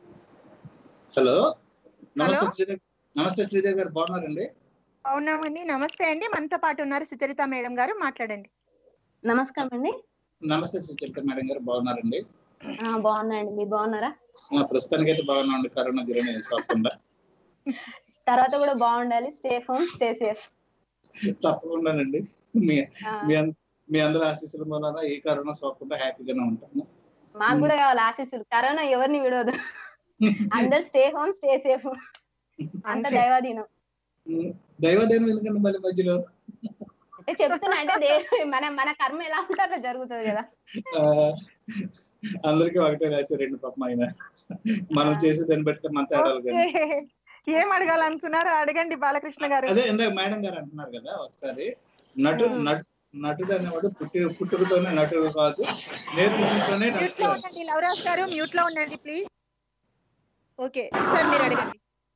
హలో నమస్తే హలో. శ్రీదేవి నమస్తే శ్రీదేవి గారు బాగున్నారండి అవునామండి నమస్తే అండి మనతో పాటు ఉన్నారు సుచరిత మేడం గారు మాట్లాడండి నమస్కారం అండి నమస్తే సుచరిత మేడం గారు బాగున్నారండి ఆ, బాగున్నాయండి మీరు బాగున్నారా ఆ, ప్రస్తుతానికి అయితే బాగున్నాండి కరోనా గిరోనా ఏం సోకకుండా తర్వాత కూడా బాగుండాలి స్టే హోమ్ స్టే సేఫ్ తప్పకుండానండి మీ మీ అం- మీ అందరి ఆశీస్సుల మూలన ఏ కరోనా సోకకుండా హ్యాపీగానే ఉంటాము మాకు కూడా కావాలి ఆశీస్సులు కరోనా ఎవరిని విడవదు అందరు స్టే హోమ్ స్టే సేఫ్ అంత అంతే. దైవాధీనం ఉమ్, దైవదైనం ఎందుకంటే మళ్ళీ మధ్యలో అంటే చెప్తున్నా అంటే దే- మన మన కర్మ ఎలా ఉంటుందో జరుగుతుంది కదా ఆ, అందరికీ ఒకటే రాశారు రెండు పాపం ఆయన మనం చేసే దాన్ని బట్టి మన తేడాలు కానీ ఓకే. ఏం అడగాలనుకున్నారో అడగండి బాలకృష్ణ గారు అదే ఇందాక మేడం గారు అంటున్నారు కదా ఒకసారి నటు మ్మ్. నటు నటుడు అనేవాడు పుట్టి పుట్టుకతోనే నటుడు కాదు నేర్చుకుంటూనే మ్యూట్ నటుడు లో ఉండండి లవరాజ్ గారు మ్యూట్ లో ఉండండి ప్లీజ్ ఓకే సార్ మీరు అడగండి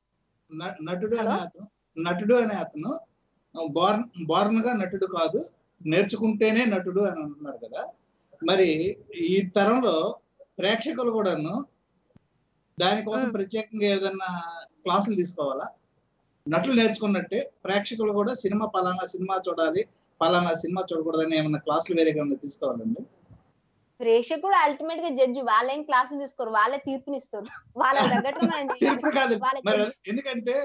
న- నటుడు అనే అతను నటుడు అనే అతను బార్న్ బార్న్ గా నటుడు కాదు నేర్చుకుంటేనే నటుడు అని అంటున్నారు కదా మరి ఈ తరంలో ప్రేక్షకులు కూడాను దానికోసం మ్మ్. ప్రత్యేకంగా ఏదన్నా క్లాసులు తీసుకోవాలా నటులు నేర్చుకున్నట్టే ప్రేక్షకులు కూడా సినిమా పలానా సినిమా చూడాలి పలానా సినిమా చూడకూడదని ఏమన్నా క్లాసులు వేరేగా ఏమన్నా తీసుకోవాలండి ప్రేక్షకుడు అల్టిమేట్ గా జడ్జి వాళ్ళేం క్లాసులు తీసుకోరు వాళ్ళే తీర్పునిస్తారు వాళ్ళ తగ్గట్టుగా మనం చేయాలి. ఇప్పుడు కాదు వాళ్ళ మరి అది- ఎందుకంటే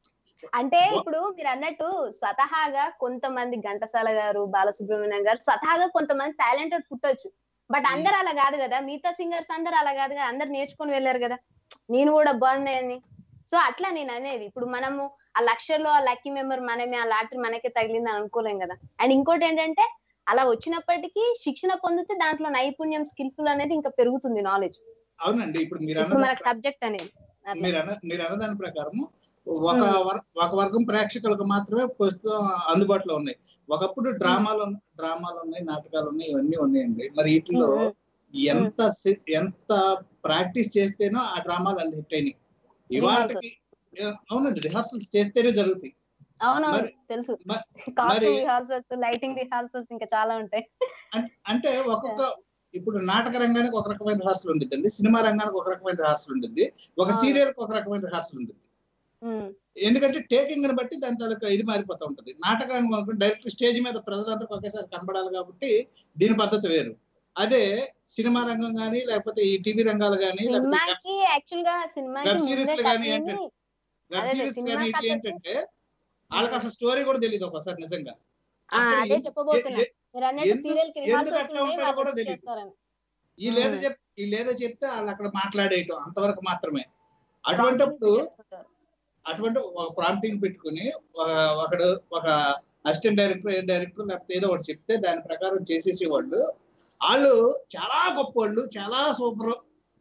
అంటే ఇప్పుడు మీరు అన్నట్టు స్వతహాగా కొంతమంది ఘంటసాల గారు బాలసుబ్రహ్మణ్యం గారు స్వతహాగా కొంతమంది టాలెంటెడ్ పుట్టొచ్చు బట్ అందరు అలా కాదు కదా మిగతా సింగర్స్ అందరు అలా కాదు కదా అందరు నేర్చుకొని వెళ్ళారు కదా నేను కూడా బాగున్నాయని సో అట్లా నేను అనేది ఇప్పుడు మనము ఆ లక్షల్లో ఆ లక్కీ మెంబర్ మనమే ఆ లాటరీ మనకే తగిలింది అని అనుకోలేం కదా అండ్ ఇంకోటి ఏంటంటే అలా వచ్చినప్పటికీ శిక్షణ పొందితే దాంట్లో నైపుణ్యం స్కిల్ఫుల్ అనేది ఇంకా పెరుగుతుంది నాలెడ్జ్ అవునండి ఇప్పుడు మీరు ఇప్పుడు అన్నది మనకు సబ్జెక్ట్ అనేది అట్లా. మీరు అన్న మీరు అన్నదాని ప్రకారం ఒక వర్- ఒక వర్గం ప్రేక్షకులకు మాత్రమే ప్రస్తుతం అందుబాటులో ఉన్నాయి ఒకప్పుడు డ్రామాలు డ్రామాలు ఉన్నాయి నాటకాలు ఉన్నాయి ఇవన్నీ ఉన్నాయండి మరి వీటిలో ఉమ్, ఎంత సి- ఎంత ప్రాక్టీస్ చేస్తేనో ఆ డ్రామాలు అంత హిట్ అయినాయి ఇవాళకి అవునండి రిహార్సల్స్ చేస్తేనే జరుగుతాయి అవునవును మరి- తెలుసు మ- కాస్ట్యూమ్ మరి- రిహార్సల్స్ లైటింగ్ రిహార్సల్స్ ఇంకా చాలా ఉంటాయి అం- అంటే ఒక్కొక్క ఇప్పుడు నాటక రంగానికి ఒక రకమైన రిహార్సల్ ఉండిద్దండి సినిమా రంగానికి ఒక రకమైన రిహార్సల్ ఉండిద్ది ఒక అవును. సీరియల్ ఒక రకమైన రిహార్సల్ ఉండిద్ది ఉమ్, ఎందుకంటే టేకింగ్ ని బట్టి దాని తాలూకా ఇది మారిపోతూ ఉంటది నాటకానికి డైరెక్ట్ స్టేజ్ మీద ప్రజలందరికీ ఒకేసారి కనబడాలి కాబట్టి దీని పద్ధతి వేరు అదే సినిమా రంగం కానీ లేకపోతే ఈ టీవీ రంగాలు కానీ లేకపోతే సినిమాకి యాక్చువల్ గా సినిమాకి వెబ్ ముందే సిరీస్లు కానీ కథని- ఏంటంటే వెబ్ అదే, సిరీస్ సినిమా కానీ ఇట్లా కథకి- ఏంటంటే వాళ్ళకి అసలు స్టోరీ కూడా తెలియదు ఒకసారి నిజంగా ఆ, అక్కడ అదే ఎ- చెప్పబోతున్నా ఎ- మీరు అన్నట్టు ఎందుకు- సీరియల్ కి ఎందుకు రిహార్సల్స్ అట్లా ఉన్నాయి ఉంటారో వాళ్ళు కూడా వచ్చి తెలీదు. చేస్తారని ఈ లేదా చెప్ ఈ లేదా చెప్తే వాళ్ళు అక్కడ మాట్లాడేయటం అంతవరకు మాత్రమే అటువంటిప్పుడు చేస్తుంటారు. అటువంటి ఒక ప్రాంప్టింగ్ పెట్టుకుని ఒక- ఒకడు ఒక అసిస్టెంట్ డైరెక్టర్ ఏ డైరెక్టర్ లేకపోతే ఏదో ఒకటి చెప్తే దాని ప్రకారం చేసేసి వాళ్ళు వాళ్ళు చాలా గొప్ప వాళ్ళు చాలా సూపర్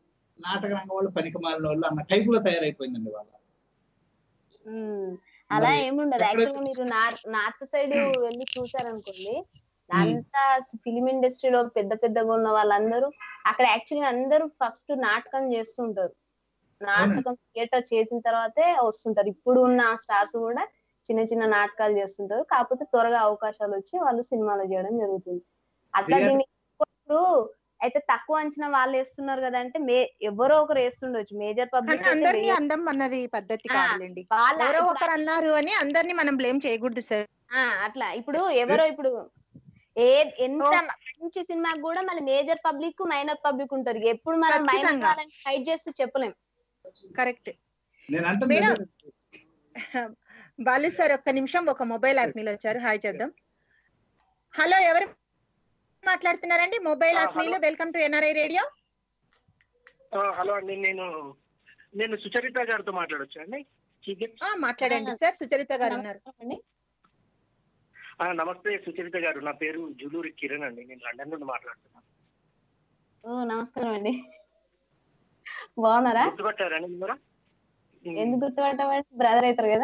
నాటక రంగం వాళ్ళు పనికి మాలిన వాళ్ళు అన్న టైప్ లో తయారైపోయిందండి వాళ్ళ ఉమ్, అలా మరి ఏముండదు ఎక్కడైతే- యాక్చువల్ గా మీరు నార్త్ నార్త్ సైడ్ వెళ్ళి చూసారనుకోండి అంతా ఫిలిం ఇండస్ట్రీలో పెద్ద పెద్దగా ఉన్న వాళ్ళందరూ అక్కడ యాక్చువల్ గా అందరూ ఫస్ట్ నాటకం చేస్తుంటారు నాటకం థియేటర్ చేసిన తర్వాతే వస్తుంటారు ఇప్పుడు ఉన్న స్టార్స్ కూడా చిన్న చిన్న నాటకాలు చేస్తుంటారు కాకపోతే త్వరగా అవకాశాలు వచ్చి వాళ్ళు సినిమాలో చేయడం జరుగుతుంది అట్లా Theatre- దీన్ని ఇప్పుడు అయితే తక్కువ అంచనా వాళ్ళు వేస్తున్నారు కదా అంటే మే ఎవరో ఒకరు వేస్తుండొచ్చు మేజర్ కానీ పబ్లిక్ అందరినీ అండం అన్నది పద్ధతి ఆ, కాదులేండి వాళ్ళ ఎవరో ఇప్పుడు ఒకరు అన్నారు అని అందరినీ మనం బ్లేమ్ చేయకూడదు సార్ ఆ అట్లా ఇప్పుడు ఎవరో ఇప్పుడు ఏ ఎంత మంచి సినిమాకి కూడా మళ్ళీ మేజర్ పబ్లిక్ మైనర్ పబ్లిక్ ఉంటారు ఎప్పుడు మనం మైనర్ ఖచ్చితంగా. వాళ్ళని ఫైట్ చేస్తూ చెప్పలేం కరెక్ట్ నేను అంటుంది మేడం. అదే. బాలు సార్ ఒక్క నిమిషం ఒక మొబైల్ ఆత్మీయులు వచ్చారు హాయ్ చేద్దాం హలో ఎవరు మాట్లాడుతున్నారండి మొబైల్ ఆ, ఆత్మీయులు వెల్కమ్ టు ఎన్ఆర్ఐ రేడియో ఆ, హలో అండి నేను నేను సుచరిత గారితో మాట్లాడొచ్చా అండి చికెన్ ఆ, మాట్లాడండి సార్ సుచరిత గారు ఉన్నారు అండి ఆ, నమస్తే సుచరిత గారు నా పేరు జులూరి కిరణ్ అండి నేను లండన్ నుండి మాట్లాడుతున్నాను ఓ నమస్కారం అండి బాగున్నారా గుర్తుపట్టారండి మీరు ఎందుకు గుర్తుపట్టమంటే బ్రదర్ అవుతారు కదా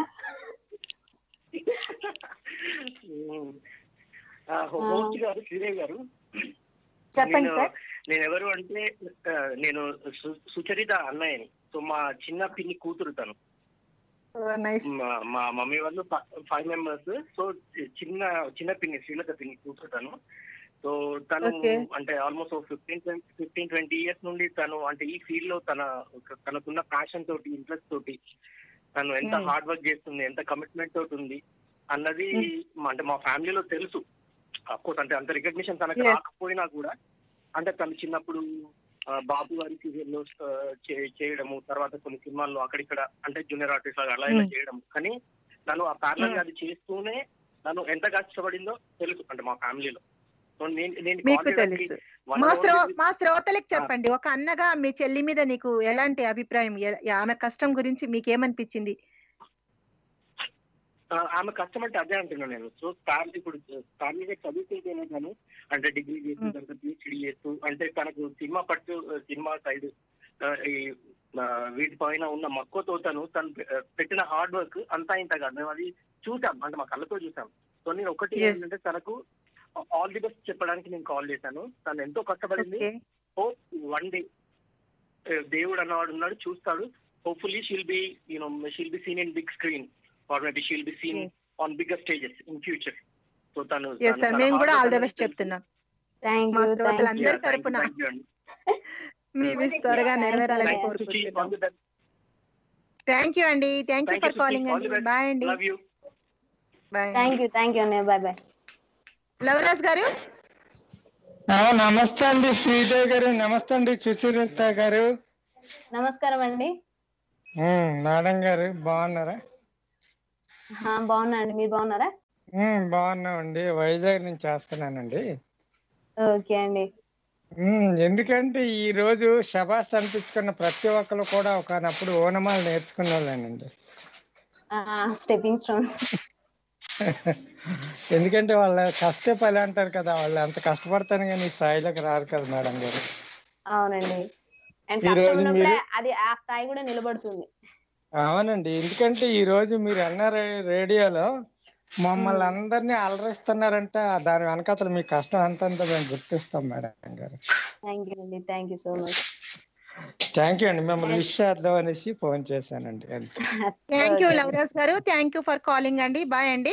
హోస్ట్ గారు శ్రీదేవి గారు చెప్పండి నేను- సార్ నేను ఎవరు అంటే ఆ, నేను సు- సుచరిత అన్నయ్యని సో మా చిన్న పిన్ని కూతురు తను నైస్ మా- మా మమ్మీ వాళ్ళు ఫైవ్ మెంబర్స్ సో చిన్న చిన్న పిన్ని శ్రీలత పిన్ని కూతురు తను సో తను Okay. అంటే almost fifteen fifteen twenty years నుండి తను అంటే ఈ ఫీల్డ్ లో తన తనకున్న ప్యాషన్ తోటి ఇంట్రెస్ట్ తోటి తను ఎంత Hmm. హార్డ్ వర్క్ చేస్తుంది ఎంత కమిట్మెంట్ తోటి ఉంది అన్నది మా- అంటే మా ఫ్యామిలీలో తెలుసు కోర్స్ అంటే అంత రికగ్నిషన్ తనకు Yes. రాకపోయినా కూడా అంటే తను చిన్నప్పుడు ఆ, బాబు గారి సీరియల్లో చేయడము తర్వాత కొన్ని సినిమాల్లో అక్కడిక్కడ అంటే జూనియర్ ఆర్టిస్ట్ లాగా అలా ఇలా Hmm. చేయడం కానీ తను ఆ ప్యారలల్ Hmm. అది చేస్తూనే తను ఎంత కష్టపడిందో తెలుసు అంటే మా ఫ్యామిలీలో సో నేను నేను మీకు call చేయడానికి తెలుసు one మా hour శ్రో ఉంది. మా శ్రోతలకు చెప్పండి ఒక అన్నగా మీ చెల్లి మీద నీకు ఎలాంటి అభిప్రాయం ఎ- ఆమె కష్టం గురించి మీకేమనిపించింది ఆ, ఆమె కష్టం అంటే అదే అంటున్నాను నేను సో స్థాన్ ఇప్పుడు స్థానిక చదువుకుంటేనే కానీ అంటే డిగ్రీ చేసిన తర్వాత పిహెచ్డి చేస్తూ అంటే తనకు సినిమా పట్టు సినిమా సైడ్ ఈ ఆ, వీటిపైన ఉన్న మక్కువతో తను తను పె- పెట్టిన హార్డ్ వర్క్ అంతా ఇంత కాదు మేము అది చూసాం అంటే మా కళ్ళతో చూసాం సో నేను ఒకటి Yes. ఏంటంటే తనకు ఆల్ ది బెస్ట్ చెప్పడానికి నేను కాల్ చేశాను తను ఎంతో కష్టపడింది ఓకే హోప్ వన్ డే దేవుడు అన్నవాడు ఉన్నాడు చూస్తాడు hopefully she'll be you know she'll be seen in big screen or maybe she'll be seen Yes. On bigger stages in future so తను ఎస్ తను- సార్ తన మేము hard కూడా work ఆల్ ద అనేది బెస్ట్ తెలుసు. చెప్తున్నాం థ్యాంక్ మా యూ శ్రోతలందరి Yeah, thank you, తరపున thank you అండి. మీ విష్ త్వరగా Thank you, నెరవేరాలని Thank you, Suchi. All కోరుకుంటున్నాం the best. థ్యాంక్ యూ అండి thank you Thank you, for Suchi. Calling All the అండి best. బాయ్ అండి Love you. Bye thank you thank you అన్నయ్య bye bye Lavaraj గారు ఆ, నమస్తే అండి శ్రీదేవి గారు నమస్తే అండి సుచరిత గారు నమస్కారం అండి ఉమ్, మేడం గారు బాగున్నారా ఆ, బాగున్నా అండి మీరు బాగున్నారా ఉమ్, బాగున్నామండి వైజాగ్ నుంచి చేస్తున్నానండి ఓకే అండి ఉమ్, ఎందుకంటే ఈ రోజు శబాస్ అనిపించుకున్న ప్రతి ఒక్కరు కూడా ఒకనప్పుడు ఓనమాలు నేర్చుకున్న వాళ్ళేనండి స్టెప్పింగ్ స్టోన్స్ ఎందుకంటే వాళ్ళ కష్టే పని అంటారు కదా వాళ్ళు ఎంత కష్టపడతాను కానీ ఈ స్థాయిలోకి రారు కదా మేడం గారు అవునండి అండ్ ఈ కష్టం రోజు ఉన్నప్పుడే మీరు- అది ఆ స్థాయి కూడా నిలబడుతుంది అవునండి ఎందుకంటే ఈ రోజు మీరు అన్న రే- రేడియోలో మమ్మల్ని అందరినీ అలరిస్తున్నారంటే ఆ దాని వెనకాతల మీ కష్టం అంతంత మేము గుర్తిస్తాం మేడం గారు థ్యాంక్ యూ అండి thank you so much thank you అండి మిమ్మల్ని విష్ చేద్దాం అనేసి ఫోన్ చేశానండి అంతే థ్యాంక్ యూ లవరాజ్ గారు థ్యాంక్ యూ ఫర్ కాలింగ్ అండి బాయ్ అండి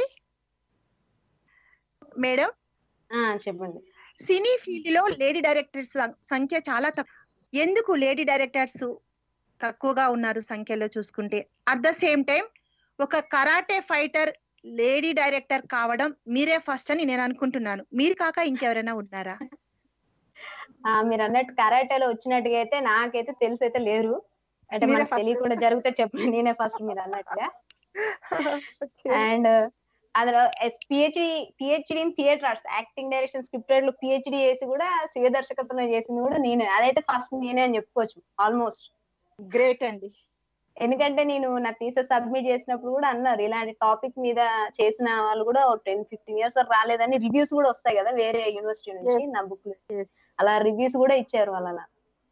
మేడం చెప్పండి సినీ ఫీల్డ్ లో లేడీ డైరెక్టర్స్ సంఖ్య చాలా తక్కువ ఎందుకు లేడీ డైరెక్టర్స్ తక్కువగా ఉన్నారు సంఖ్యలో చూసుకుంటే అట్ ద సేమ్ టైం ఒక కరాటే ఫైటర్ లేడీ డైరెక్టర్ కావడం మీరే ఫస్ట్ అని నేను అనుకుంటున్నాను మీరు కాక ఇంకెవరైనా ఉన్నారా ఆ, మీరు అన్నట్టు కరాటేలో వచ్చినట్టుగా అయితే నాకైతే తెలిసి అయితే లేరు అంటే మీరే మనకు first. తెలియకుండా జరిగితే చెప్పండి నేనే ఫస్ట్ మీరు అన్నట్టుగా అండ్ అందులో PhD PhD in theatre arts acting direction script లో పిహెచ్డి చేసి కూడా స్వీయ దర్శకత్వం చేసింది కూడా నేనే అదైతే ఫస్ట్ నేనే అని చెప్పుకోవచ్చు ఆల్మోస్ట్ గ్రేట్ అండి ఎందుకంటే నేను నా థీసెస్ సబ్మిట్ చేసినప్పుడు కూడా అన్నారు ఇలాంటి టాపిక్ మీద చేసిన వాళ్ళు కూడా టెన్ ఫిఫ్టీన్ ఇయర్స్ వరకు రాలేదని రివ్యూస్ కూడా వస్తాయి కదా వేరే యూనివర్సిటీ నుంచి Yes. నా బుక్ Yes. అలా రివ్యూస్ కూడా ఇచ్చారు వాళ్ళు అలా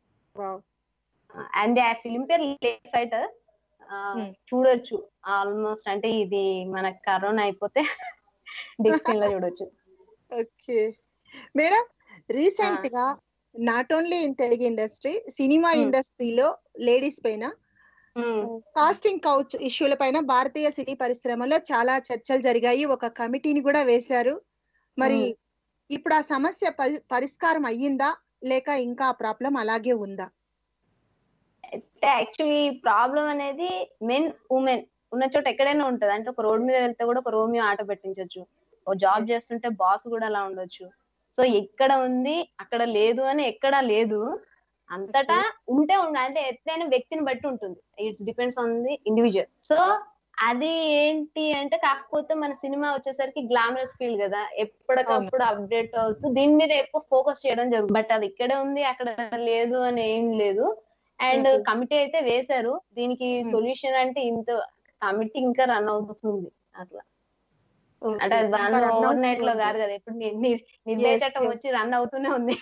అండ్ ఆ ఫిలిం పేరు ఫైటర్ Hmm. చూడొచ్చు ఆల్మోస్ట్ అంటే ఇది మనకు కరోనా అయిపోతే బిగ్ స్క్రీన్ లో చూడొచ్చు ఓకే మేడం రీసెంట్ గా not only in Telugu industry సినిమా Hmm. ఇండస్ట్రీలో లేడీస్ పైన కాస్టింగ్ కౌచ్ ఇష్యూల పైన భారతీయ సినీ పరిశ్రమలో చాలా చర్చలు జరిగాయి ఒక కమిటీని కూడా వేశారు మరి Hmm. ఇప్పుడు ఆ సమస్య పరి- పరిష్కారం అయ్యిందా లేక ఇంకా ఆ ప్రాబ్లం అలాగే ఉందా యాక్చువల్లీ ప్రాబ్లం అనేది మెన్ ఉమెన్ ఉన్న చోట ఎక్కడైనా ఉంటది అంటే ఒక రోడ్ మీద వెళ్తే కూడా ఒక రోమియో ఆట పెట్టించవచ్చు ఒక జాబ్ చేస్తుంటే బాస్ కూడా అలా ఉండొచ్చు సో ఎక్కడ ఉంది అక్కడ లేదు అని ఎక్కడా లేదు అంతటా ఉంటే ఉండ అంటే ఎట్లయినా వ్యక్తిని బట్టి ఉంటుంది it's depends on the individual so అది ఏంటి అంటే కాకపోతే మన సినిమా వచ్చేసరికి గ్లామరస్ ఫీల్డ్ కదా ఎప్పటికప్పుడు అప్డేట్ అవుతూ దీని మీద ఎక్కువ ఫోకస్ చేయడం జరుగుతుంది బట్ అది ఇక్కడే ఉంది అక్కడ లేదు అని ఏం లేదు అండ్ Okay. కమిటీ అయితే వేశారు దీనికి Hmm. సొల్యూషన్ అంటే ఇంత కమిటీ ఇంకా రన్ అవుతుంది అట్లా అంటే అది ఇంకా వన్ run ఓవర్ నైట్ లో అవుతుంది. కాదు కదా ఇప్పుడు ని- ని- నిర్ణయ Yes, చట్టం yes. వచ్చి రన్ అవుతూనే ఉంది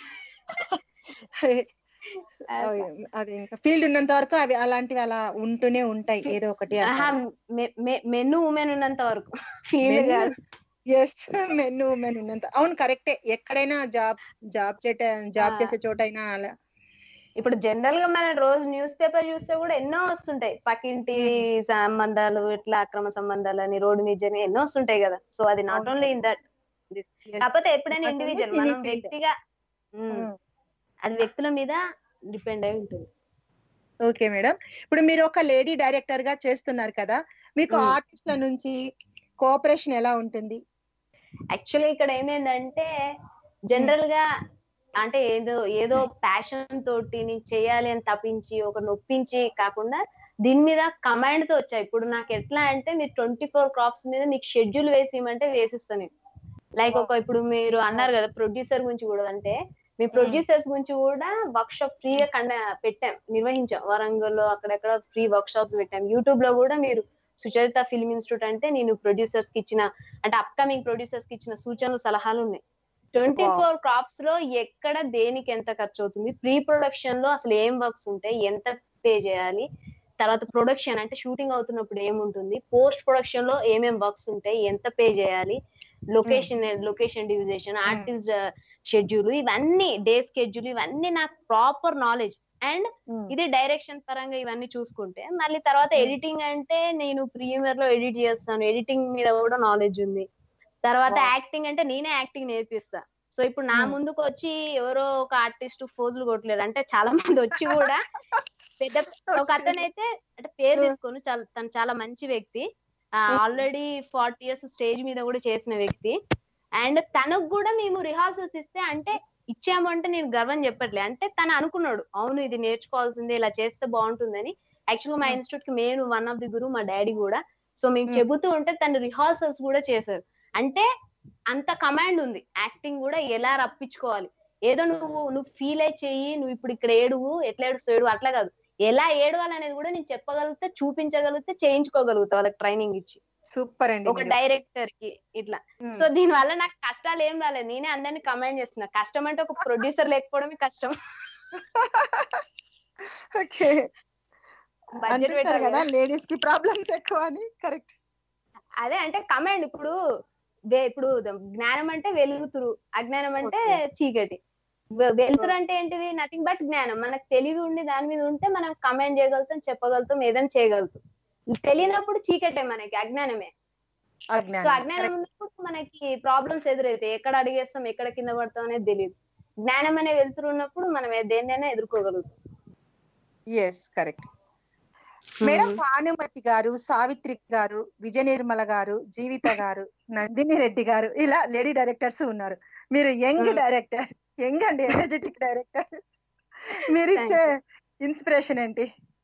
అవి అవి ఇంకా ఫీల్డ్ ఉన్నంత వరకు అవి అలాంటివి అలా ఉంటూనే ఉంటాయి ఏదో ఒకటి మెన్ ఉమెన్ ఉన్నంత వరకు ఫీల్డ్ Men- కాదు ఎస్ మెన్ ఉమెన్ ఉన్నంత అవును కరెక్టే ఎక్కడైనా జాబ్ జాబ్ చేట జాబ్ Ah. చేసే చోటైనా అలా ఇప్పుడు జనరల్ గా మనం రోజు న్యూస్ పేపర్ చూస్తే కూడా ఎన్నో వస్తుంటాయి పక్కింటి సంబంధాలు ఇట్లా అక్రమ సంబంధాలు అని రోడ్డు మీద జరిగే ఎన్నో వస్తుంటాయి కదా సో అది నాట్ అవును. Only in that Yes. కాకపోతే ఎప్పుడైనా But only ఇండివిజువల్ cine మనం field. వ్యక్తిగా ఉమ్, Hmm. అది వ్యక్తుల మీద డిపెండ్ అయి ఉంటుంది ఓకే మేడం ఇప్పుడు మీరు ఒక లేడీ డైరెక్టర్ గా చేస్తున్నారు కదా మీకు Hmm. ఆర్టిస్ట్ల నుంచి కోఆపరేషన్ ఎలా ఉంటుంది యాక్చువల్లీ ఇక్కడ ఏమైందంటే జనరల్ గా అంటే ఏదో ఏదో ప్యాషన్ తోటి నీకు చేయాలి అని తప్పించి ఒక నొప్పించి కాకుండా దీని మీద కమాండ్ తో వచ్చాయి ఇప్పుడు నాకు ఎట్లా అంటే మీరు ట్వంటీ ఫోర్ క్రాప్స్ మీద మీకు షెడ్యూల్ వేసి ఇవ్వమంటే వేసిస్తాను నేను లైక్ ఒక ఇప్పుడు మీరు అన్నారు కదా ప్రొడ్యూసర్ గురించి కూడా అంటే మీ ప్రొడ్యూసర్స్ గురించి కూడా వర్క్ షాప్ ఫ్రీగా కండ పెట్టాం నిర్వహించాం వరంగల్లో అక్కడెక్కడ ఫ్రీ వర్క్ షాప్స్ పెట్టాం యూట్యూబ్ లో కూడా మీరు సుచరిత ఫిల్మ్ ఇన్స్టిట్యూట్ అంటే నేను ప్రొడ్యూసర్స్ కి ఇచ్చిన అంటే అప్కమింగ్ ప్రొడ్యూసర్స్ కి ఇచ్చిన సూచనలు సలహాలు ఉన్నాయి ట్వంటీ ఫోర్ క్రాప్స్ లో ఎక్కడ దేనికి ఎంత ఖర్చు అవుతుంది ప్రీ ప్రొడక్షన్ లో అసలు ఏం వర్క్స్ ఉంటాయి ఎంత పే చేయాలి తర్వాత ప్రొడక్షన్ అంటే షూటింగ్ అవుతున్నప్పుడు ఏముంటుంది పోస్ట్ ప్రొడక్షన్ లో ఏమేం వర్క్స్ ఉంటాయి ఎంత పే చేయాలి లొకేషన్ లొకేషన్ డివిజేషన్ ఆర్టిస్ట్ షెడ్యూల్ ఇవన్నీ డే స్కెడ్యూల్ ఇవన్నీ నాకు ప్రాపర్ నాలెడ్జ్ అండ్ ఇది డైరెక్షన్ పరంగా ఇవన్నీ చూసుకుంటే మళ్ళీ తర్వాత ఎడిటింగ్ అంటే నేను ప్రీమియర్ లో ఎడిట్ చేస్తాను ఎడిటింగ్ మీద కూడా నాలెడ్జ్ ఉంది తర్వాత Wow. యాక్టింగ్ అంటే నేనే యాక్టింగ్ నేర్పిస్తా సో ఇప్పుడు నా Hmm. ముందుకు వచ్చి ఎవరో ఒక ఆర్టిస్ట్ ఫోజులు కొట్టలేరు అంటే చాలా మంది వచ్చి కూడా పెద్ద ఒక అతను అయితే అంటే పేరు Hmm. తీసుకొని చాలా తను చాలా మంచి వ్యక్తి Hmm. Already forty years stage మీద కూడా చేసిన వ్యక్తి అండ్ తనకు కూడా మేము రిహార్సల్స్ ఇస్తే అంటే ఇచ్చాము అంటే నేను గర్వం చెప్పట్లే అంటే తను అనుకున్నాడు అవును ఇది నేర్చుకోవాల్సిందే ఇలా చేస్తే బాగుంటుందని యాక్చువల్గా మా Hmm. ఇన్స్టిట్యూట్ కి main one of the guru మా డాడీ కూడా సో మేము Hmm. చెబుతూ ఉంటే తను రిహార్సల్స్ కూడా చేశారు అంటే అంత కమాండ్ ఉంది యాక్టింగ్ కూడా ఎలా రప్పించుకోవాలి ఏదో నువ్వు నువ్వు ఫీల్ అయి చెయ్యి నువ్వు ఇప్పుడు ఇక్కడ ఏడువు ఎట్లా ఏడుస్తావు ఏడువు అట్లా కాదు ఎలా ఏడవాలనేది కూడా నేను చెప్పగలిగితే చూపించగలిగితే చేయించుకోగలుగుతా వాళ్ళకి ట్రైనింగ్ ఇచ్చి సూపర్ అండి ఒక డైరెక్టర్ కి ఇట్లా సో దీని వల్ల నాకు కష్టాలు ఏం రాలేదు నేనే అందరినీ కమాండ్ చేస్తున్నా కష్టం అంటే ఒక ప్రొడ్యూసర్ లేకపోవడమే కష్టం ఓకే బడ్జెట్ అంటుంటారు పెట్టాలి కదా కదా లేడీస్ కి ప్రాబ్లమ్స్ ఎక్కువ అని కరెక్ట్ అదే అంటే కమాండ్ ఇప్పుడు వే- ఇప్పుడు జ్ఞానం అంటే వెలుగుతురు అజ్ఞానం అంటే చీకటి వె- వెలుతురు అంటే ఏంటిది నథింగ్ బట్ జ్ఞానం మనకు తెలివి ఉండి దాని మీద ఉంటే మనం కమాండ్ చేయగలుగుతాం చెప్పగలుగుతాం ఏదైనా చేయగలుగుతాం తెలియనప్పుడు చీకటే మనకి అజ్ఞానమే సో అజ్ఞానం అజ్ఞానం ఉన్నప్పుడు మనకి ప్రాబ్లమ్స్ ఎదురైతాయి ఎక్కడ అడిగేస్తాం ఎక్కడ కింద పడతాం అనేది తెలియదు జ్ఞానం అనే వెలుతురు ఉన్నప్పుడు మనం ఏ- దేన్నైనా ఎదుర్కోగలుగుతాం yes correct madam Hmm. Bhanumathi గారు సావిత్రి గారు విజయ నిర్మల గారు జీవిత గారు నందిని రెడ్డి గారు ఇలా లేడీ డైరెక్టర్స్ ఉన్నారు మీరు యంగ్ Hmm. డైరెక్టర్ యంగ్ అండి ఎనర్జెటిక్ డైరెక్టర్ మీరు Thank ఇచ్చే ఇన్స్పిరేషన్ ఏంటి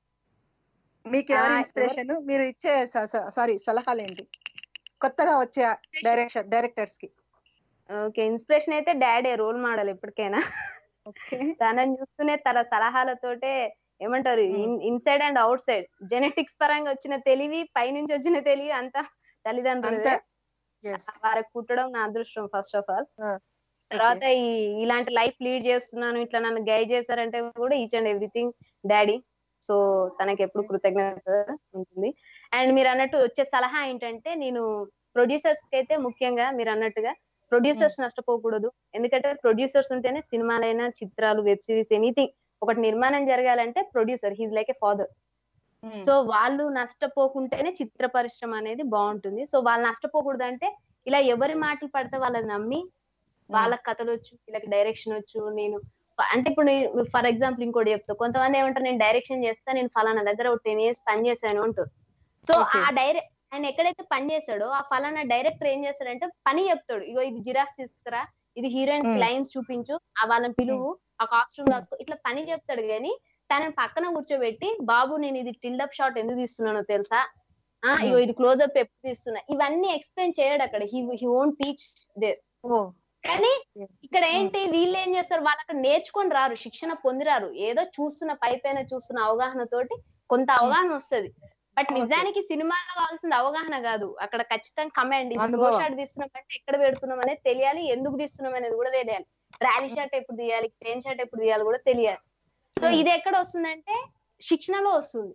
మీకు ఎవరి Ah, ఇన్స్పిరేషన్ మీరు ఇచ్చే సారీ సలహాలు ఏంటి కొత్తగా వచ్చే డైరెక్షన్ డైరెక్టర్స్ కి ఓకే ఇన్స్పిరేషన్ అయితే డాడీ రోల్ మోడల్ ఎప్పటికైనా ఓకే తనని చూస్తూనే తన సలహాలతోటే ఏమంటారు Hmm. Inside and outside genetics పరంగా వచ్చిన తెలివి పైనుంచి వచ్చిన తెలివి అంతా తల్లిదండ్రులు అంతే ఎస్ వారికి పుట్టడం నా అదృష్టం ఫస్ట్ ఆఫ్ ఆల్ Ah, తర్వాత ఈ ఇలాంటి లైఫ్ లీడ్ చేస్తున్నాను ఇట్లా నన్ను గైడ్ చేశారంటే కూడా each and everything daddy so తనకి ఎప్పుడు కృతజ్ఞత ఉంటుంది అండ్ మీరు అన్నట్టు వచ్చే సలహా ఏంటంటే నేను ప్రొడ్యూసర్స్ కి అయితే ముఖ్యంగా మీరు అన్నట్టుగా ప్రొడ్యూసర్స్ నష్టపోకూడదు ఎందుకంటే ప్రొడ్యూసర్స్ ఉంటేనే సినిమాలైనా చిత్రాలు వెబ్ సిరీస్ ఎనీథింగ్ ఒకటి నిర్మాణం జరగాలంటే producer he's like a father so వాళ్ళు నష్టపోకుంటేనే చిత్ర పరిశ్రమ అనేది బాగుంటుంది సో వాళ్ళు నష్టపోకూడదు అంటే ఇలా ఎవరి మాటలు పడితే వాళ్ళని నమ్మి వాళ్ళ కథలు వచ్చు వీళ్ళకి డైరెక్షన్ వచ్చు నేను అంటే ఇప్పుడు ఫర్ ఎగ్జాంపుల్ ఇంకోటి చెప్తా కొంతమంది ఏమంటారు నేను డైరెక్షన్ చేస్తా నేను ఫలానా దగ్గర ఒక టెన్ ఇయర్స్ పని చేశాను అంటారు సో Okay. ఆ డైరెక్ట్ ఆయన ఎక్కడైతే పని చేస్తాడో ఆ ఫలానా డైరెక్టర్ ఏం చేస్తాడంటే పని చెప్తాడు ఇగో ఇది జిరాక్స్ తీసుకురా ఇది హీరోయిన్స్ Hmm. లైన్స్ చూపించు ఆ వాళ్ళని పిలువు ఆ కాస్ట్యూమ్ రాసుకో ఇట్లా పని చెప్తాడు కానీ తనని పక్కన కూర్చోబెట్టి బాబు నేను ఇది టిల్డప్ షాట్ ఎందుకు తీస్తున్నానో తెలుసా ఆ ఇగో ఇది క్లోజ్అప్ ఎప్పుడు తీస్తున్నా ఇవన్నీ ఎక్స్ప్లెయిన్ చేయడు అక్కడ he he won't teach there ఓ కానీ Yes. ఇక్కడ ఏంటి వీళ్ళు ఏం చేస్తారు వాళ్ళు అక్కడ నేర్చుకొని రారు శిక్షణ పొందిరారు ఏదో చూస్తున్న పై పైన చూస్తున్న అవగాహన తోటి కొంత అవగాహన వస్తది బట్ Okay. నిజానికి సినిమాలో కావాల్సిన అవగాహన కాదు అక్కడ ఖచ్చితంగా కమాండ్ అనుభవం. షాట్ తీస్తున్నాం అంటే ఎక్కడ పెడుతున్నాం అనేది తెలియాలి ఎందుకు తీస్తున్నాం అనేది కూడా తెలియాలి ర్యాలీ షాట్ ఎప్పుడు తీయాలి ట్రైన్ షాట్ ఎప్పుడు తీయాలి కూడా తెలియాలి సో Hmm. ఇది ఎక్కడ వస్తుందంటే శిక్షణలో వస్తుంది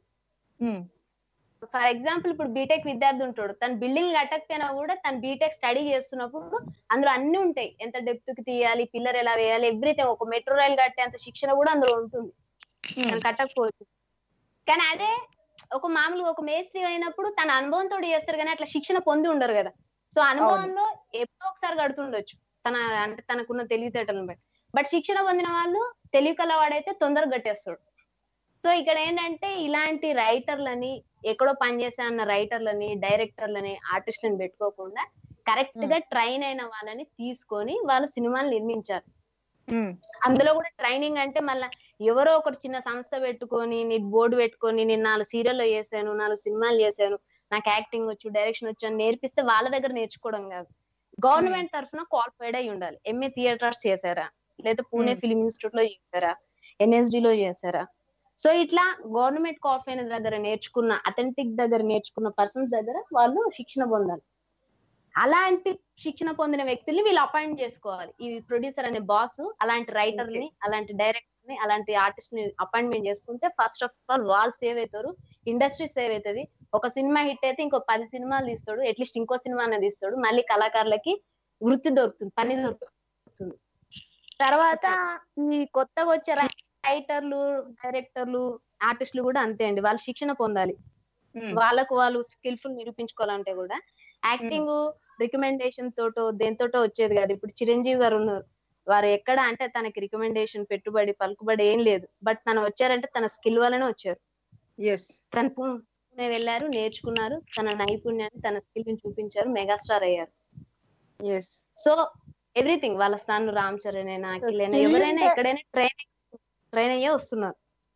ఫర్ ఎగ్జాంపుల్ ఇప్పుడు బీటెక్ విద్యార్థి ఉంటాడు తను బిల్డింగ్ కట్టకపోయినా కూడా తను బీటెక్ స్టడీ చేస్తున్నప్పుడు అందులో అన్ని ఉంటాయి ఎంత డెప్త్ కి తీయాలి పిల్లర్ ఎలా వేయాలి ఎవ్రీథింగ్ ఒక మెట్రో రైల్ కట్టే అంత శిక్షణ కూడా అందులో ఉంటుంది తను కట్టకపోవచ్చు కానీ అదే ఒక మామూలుగా ఒక మేస్త్రి అయినప్పుడు తన అనుభవంతో చేస్తారు కానీ అట్లా శిక్షణ పొంది ఉండరు కదా సో అనుభవంలో ఎప్పుడో ఒకసారి కడుతుండొచ్చు తన అంటే తనకున్న తెలివితేటలను బట్టి బట్ శిక్షణ పొందిన వాళ్ళు తెలివి కలవాడైతే తొందరగా కట్టేస్తాడు సో ఇక్కడ ఏంటంటే ఇలాంటి రైటర్లని ఎక్కడో పనిచేసే అన్న రైటర్లని డైరెక్టర్లని ఆర్టిస్ట్లని పెట్టుకోకుండా కరెక్ట్ గా ట్రైన్ అయిన వాళ్ళని తీసుకొని వాళ్ళ సినిమాలు నిర్మించారు అందులో కూడా ట్రైనింగ్ అంటే మళ్ళీ ఎవరో ఒకరు చిన్న సంస్థ పెట్టుకొని నీ బోర్డు పెట్టుకొని నేను నాలుగు సీరియల్లో చేశాను నాలుగు సినిమాలు చేశాను నాకు యాక్టింగ్ వచ్చు డైరెక్షన్ వచ్చు అని నేర్పిస్తే వాళ్ళ దగ్గర నేర్చుకోవడం కాదు గవర్నమెంట్ తరఫున క్వాలిఫైడ్ అయి ఉండాలి ఎంఏ థియేటర్స్ చేశారా లేదా పూణే Hmm. ఫిలిం ఇన్స్టిట్యూట్ లో చేశారా ఎన్ఎస్డి లో చేశారా సో ఇట్లా గవర్నమెంట్ క్వాలిఫై అయిన దగ్గర నేర్చుకున్న అథెంటిక్ దగ్గర నేర్చుకున్న పర్సన్స్ దగ్గర వాళ్ళు శిక్షణ పొందాలి అలాంటి శిక్షణ పొందిన వ్యక్తుల్ని వీళ్ళు అపాయింట్ చేసుకోవాలి ఈ ప్రొడ్యూసర్ అనే బాస్ అలాంటి రైటర్ ని అలాంటి డైరెక్టర్ ని అలాంటి ఆర్టిస్ట్ ని అపాయింట్మెంట్ చేసుకుంటే ఫస్ట్ ఆఫ్ ఆల్ వాళ్ళు సేవ్ అవుతారు ఇండస్ట్రీ సేవ్ అవుతుంది ఒక సినిమా హిట్ అయితే ఇంకో పది సినిమాలు తీస్తాడు అట్లీస్ట్ ఇంకో సినిమా అనేది తీస్తాడు మళ్ళీ కళాకారులకి వృత్తి దొరుకుతుంది పని దొరుకుతుంది తర్వాత ఈ కొత్తగా వచ్చే రైటర్లు డైరెక్టర్లు ఆర్టిస్టులు కూడా అంతే అండి వాళ్ళు శిక్షణ పొందాలి Hmm. వాళ్ళకు వాళ్ళు స్కిల్ఫుల్ నిరూపించుకోవాలంటే కూడా యాక్టింగ్ రికమెండేషన్ తోటో దేనితోటో వచ్చేది కాదు ఇప్పుడు చిరంజీవి గారు ఉన్నారు వారు ఎక్కడ అంటే తనకి రికమెండేషన్ పెట్టుబడి పలుకుబడి ఏం లేదు బట్ తను వచ్చారంటే తన స్కిల్ వల్లనే వచ్చారు ఎస్ తన పూణే వెళ్ళారు నేర్చుకున్నారు తన నైపుణ్యాన్ని తన స్కిల్ ని చూపించారు మెగాస్టార్ అయ్యారు ఎస్ సో ఎవ్రీథింగ్ వాళ్ళ సన్ రామ్ చరణ్ అయినా అఖిల్ అయినా skill ఎవరైనా ఉంటే- ఎక్కడైనా ట్రైన్ ట్రైన్ అయ్యే వస్తున్నారు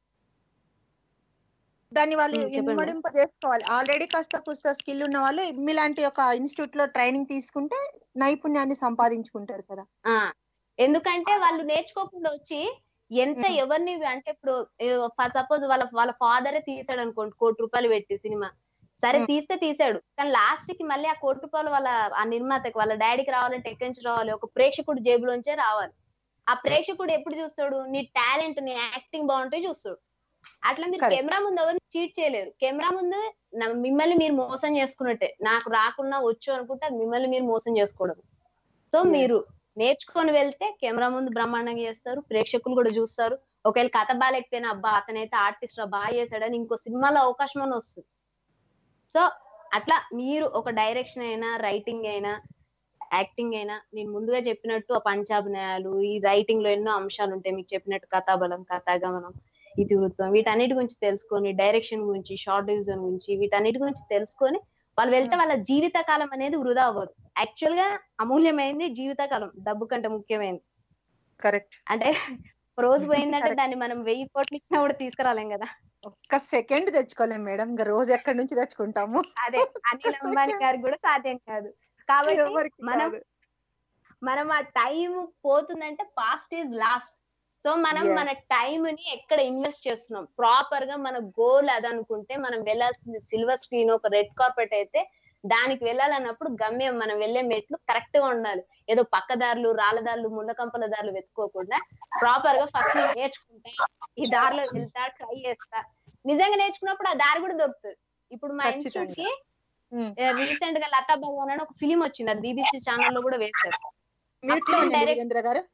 దాన్ని వాళ్ళు ఉమ్, చెప్పండి. ఇమ్మడింప చేసుకోవాలి ఆల్రెడీ కాస్త కుస్త స్కిల్ ఉన్న వాళ్ళు మీలాంటి ఒక ఇన్స్టిట్యూట్ లో ట్రైనింగ్ తీసుకుంటే నైపుణ్యాన్ని సంపాదించుకుంటారు కదా ఆ ఎందుకంటే వాళ్ళు నేర్చుకోకుండా వచ్చి ఎంత మ్మ్. ఎవరిని అంటే ఇప్పుడు సపోజ్ వాళ్ళ వాళ్ళ ఫాదరే తీసాడు అనుకోండి కోటి రూపాయలు పెట్టి సినిమా సరే మ్మ్. తీస్తే తీసాడు కానీ లాస్ట్ కి మళ్ళీ ఆ కోటి రూపాయలు వాళ్ళ ఆ నిర్మాతకి వాళ్ళ డాడీకి రావాలంటే ఎక్కడి నుంచి రావాలి ఒక ప్రేక్షకుడు జేబులోంచే రావాలి ఆ ప్రేక్షకుడు ఎప్పుడు చూస్తాడు నీ టాలెంట్ నీ యాక్టింగ్ బాగుంటే చూస్తాడు అట్లా మీరు Correct. కెమెరా ముందు ఎవరిని చీట్ చేయలేరు కెమెరా ముందు న- మిమ్మల్ని మీరు మోసం చేసుకున్నట్టే నాకు రాకుండా వచ్చు అనుకుంటే అది మిమ్మల్ని మీరు మోసం చేసుకోవడం సో Yes. మీరు నేర్చుకొని వెళ్తే కెమెరా ముందు బ్రహ్మాండంగా చేస్తారు ప్రేక్షకులు కూడా చూస్తారు ఒకవేళ కథ బాగాలేకపోయినా అబ్బా అతనైతే ఆర్టిస్ట్ రా బాగా చేశాడని ఇంకో సినిమాలో అవకాశం అని వస్తుంది సో అట్లా మీరు ఒక డైరెక్షన్ అయినా రైటింగ్ అయినా యాక్టింగ్ అయినా నేను ముందుగా చెప్పినట్టు ఆ పంచాభినయాలు ఈ రైటింగ్ లో ఎన్నో అంశాలు ఉంటాయి మీకు చెప్పినట్టు కథాబలం కథాగమనం ఇతివృత్తం వీటన్నిటి గురించి తెలుసుకొని డైరెక్షన్ గురించి షార్ట్ డివిజన్ గురించి వీటన్నిటి గురించి తెలుసుకొని వాళ్ళు వెళ్తే వాళ్ళ జీవిత కాలం అనేది వృధా అవ్వదు యాక్చువల్ గా అమూల్యమైంది జీవితకాలం డబ్బు కంటే ముఖ్యమైనది కరెక్ట్ అంటే ఒక రోజు పోయిందంటే Correct. దాన్ని మనం వెయ్యి కోట్లు ఇచ్చినా కూడా తీసుకురాలేం కదా ఒక్క సెకండ్ తెచ్చుకోలేం మేడం ఇంకా రోజు ఎక్కడి నుంచి తెచ్చుకుంటాము అదే అనిల్ అంబానీ గారికి కూడా సాధ్యం కాదు కాబట్టి ఎవరికి మనం కాదు. మనం ఆ టైం పోతుందంటే పాస్ట్ ఈజ్ లాస్ట్ సో మనం Yeah. మన టైం ని ఎక్కడ ఇన్వెస్ట్ చేస్తున్నాం ప్రాపర్ గా మన గోల్ అదనుకుంటే మనం వెళ్ళాల్సింది సిల్వర్ స్క్రీన్ ఒక రెడ్ కార్పెట్ అయితే దానికి వెళ్ళాలన్నప్పుడు గమ్యం మనం వెళ్ళే మెట్లు కరెక్ట్ గా ఉండాలి ఏదో పక్కదారులు రాళ్ళదారులు ముళ్ళకంపల దారులు వెతుక్కోకుండా ప్రాపర్ గా ఫస్ట్ నేను నేర్చుకుంటా ఈ దారిలో వెళ్తా ట్రై చేస్తా నిజంగా నేర్చుకున్నప్పుడు ఆ దారి కూడా దొరుకుతుంది ఇప్పుడు మా ఖచ్చితంగా. ఇన్స్టిట్యూట్ కి ఉమ్. రీసెంట్ గా లతా భగవాన్ అని ఒక ఫిలిం వచ్చింది అది బీబీసీ ఛానల్ లో కూడా వేశారు Mute లో film ఉండండి direct- వీరేంద్ర గారు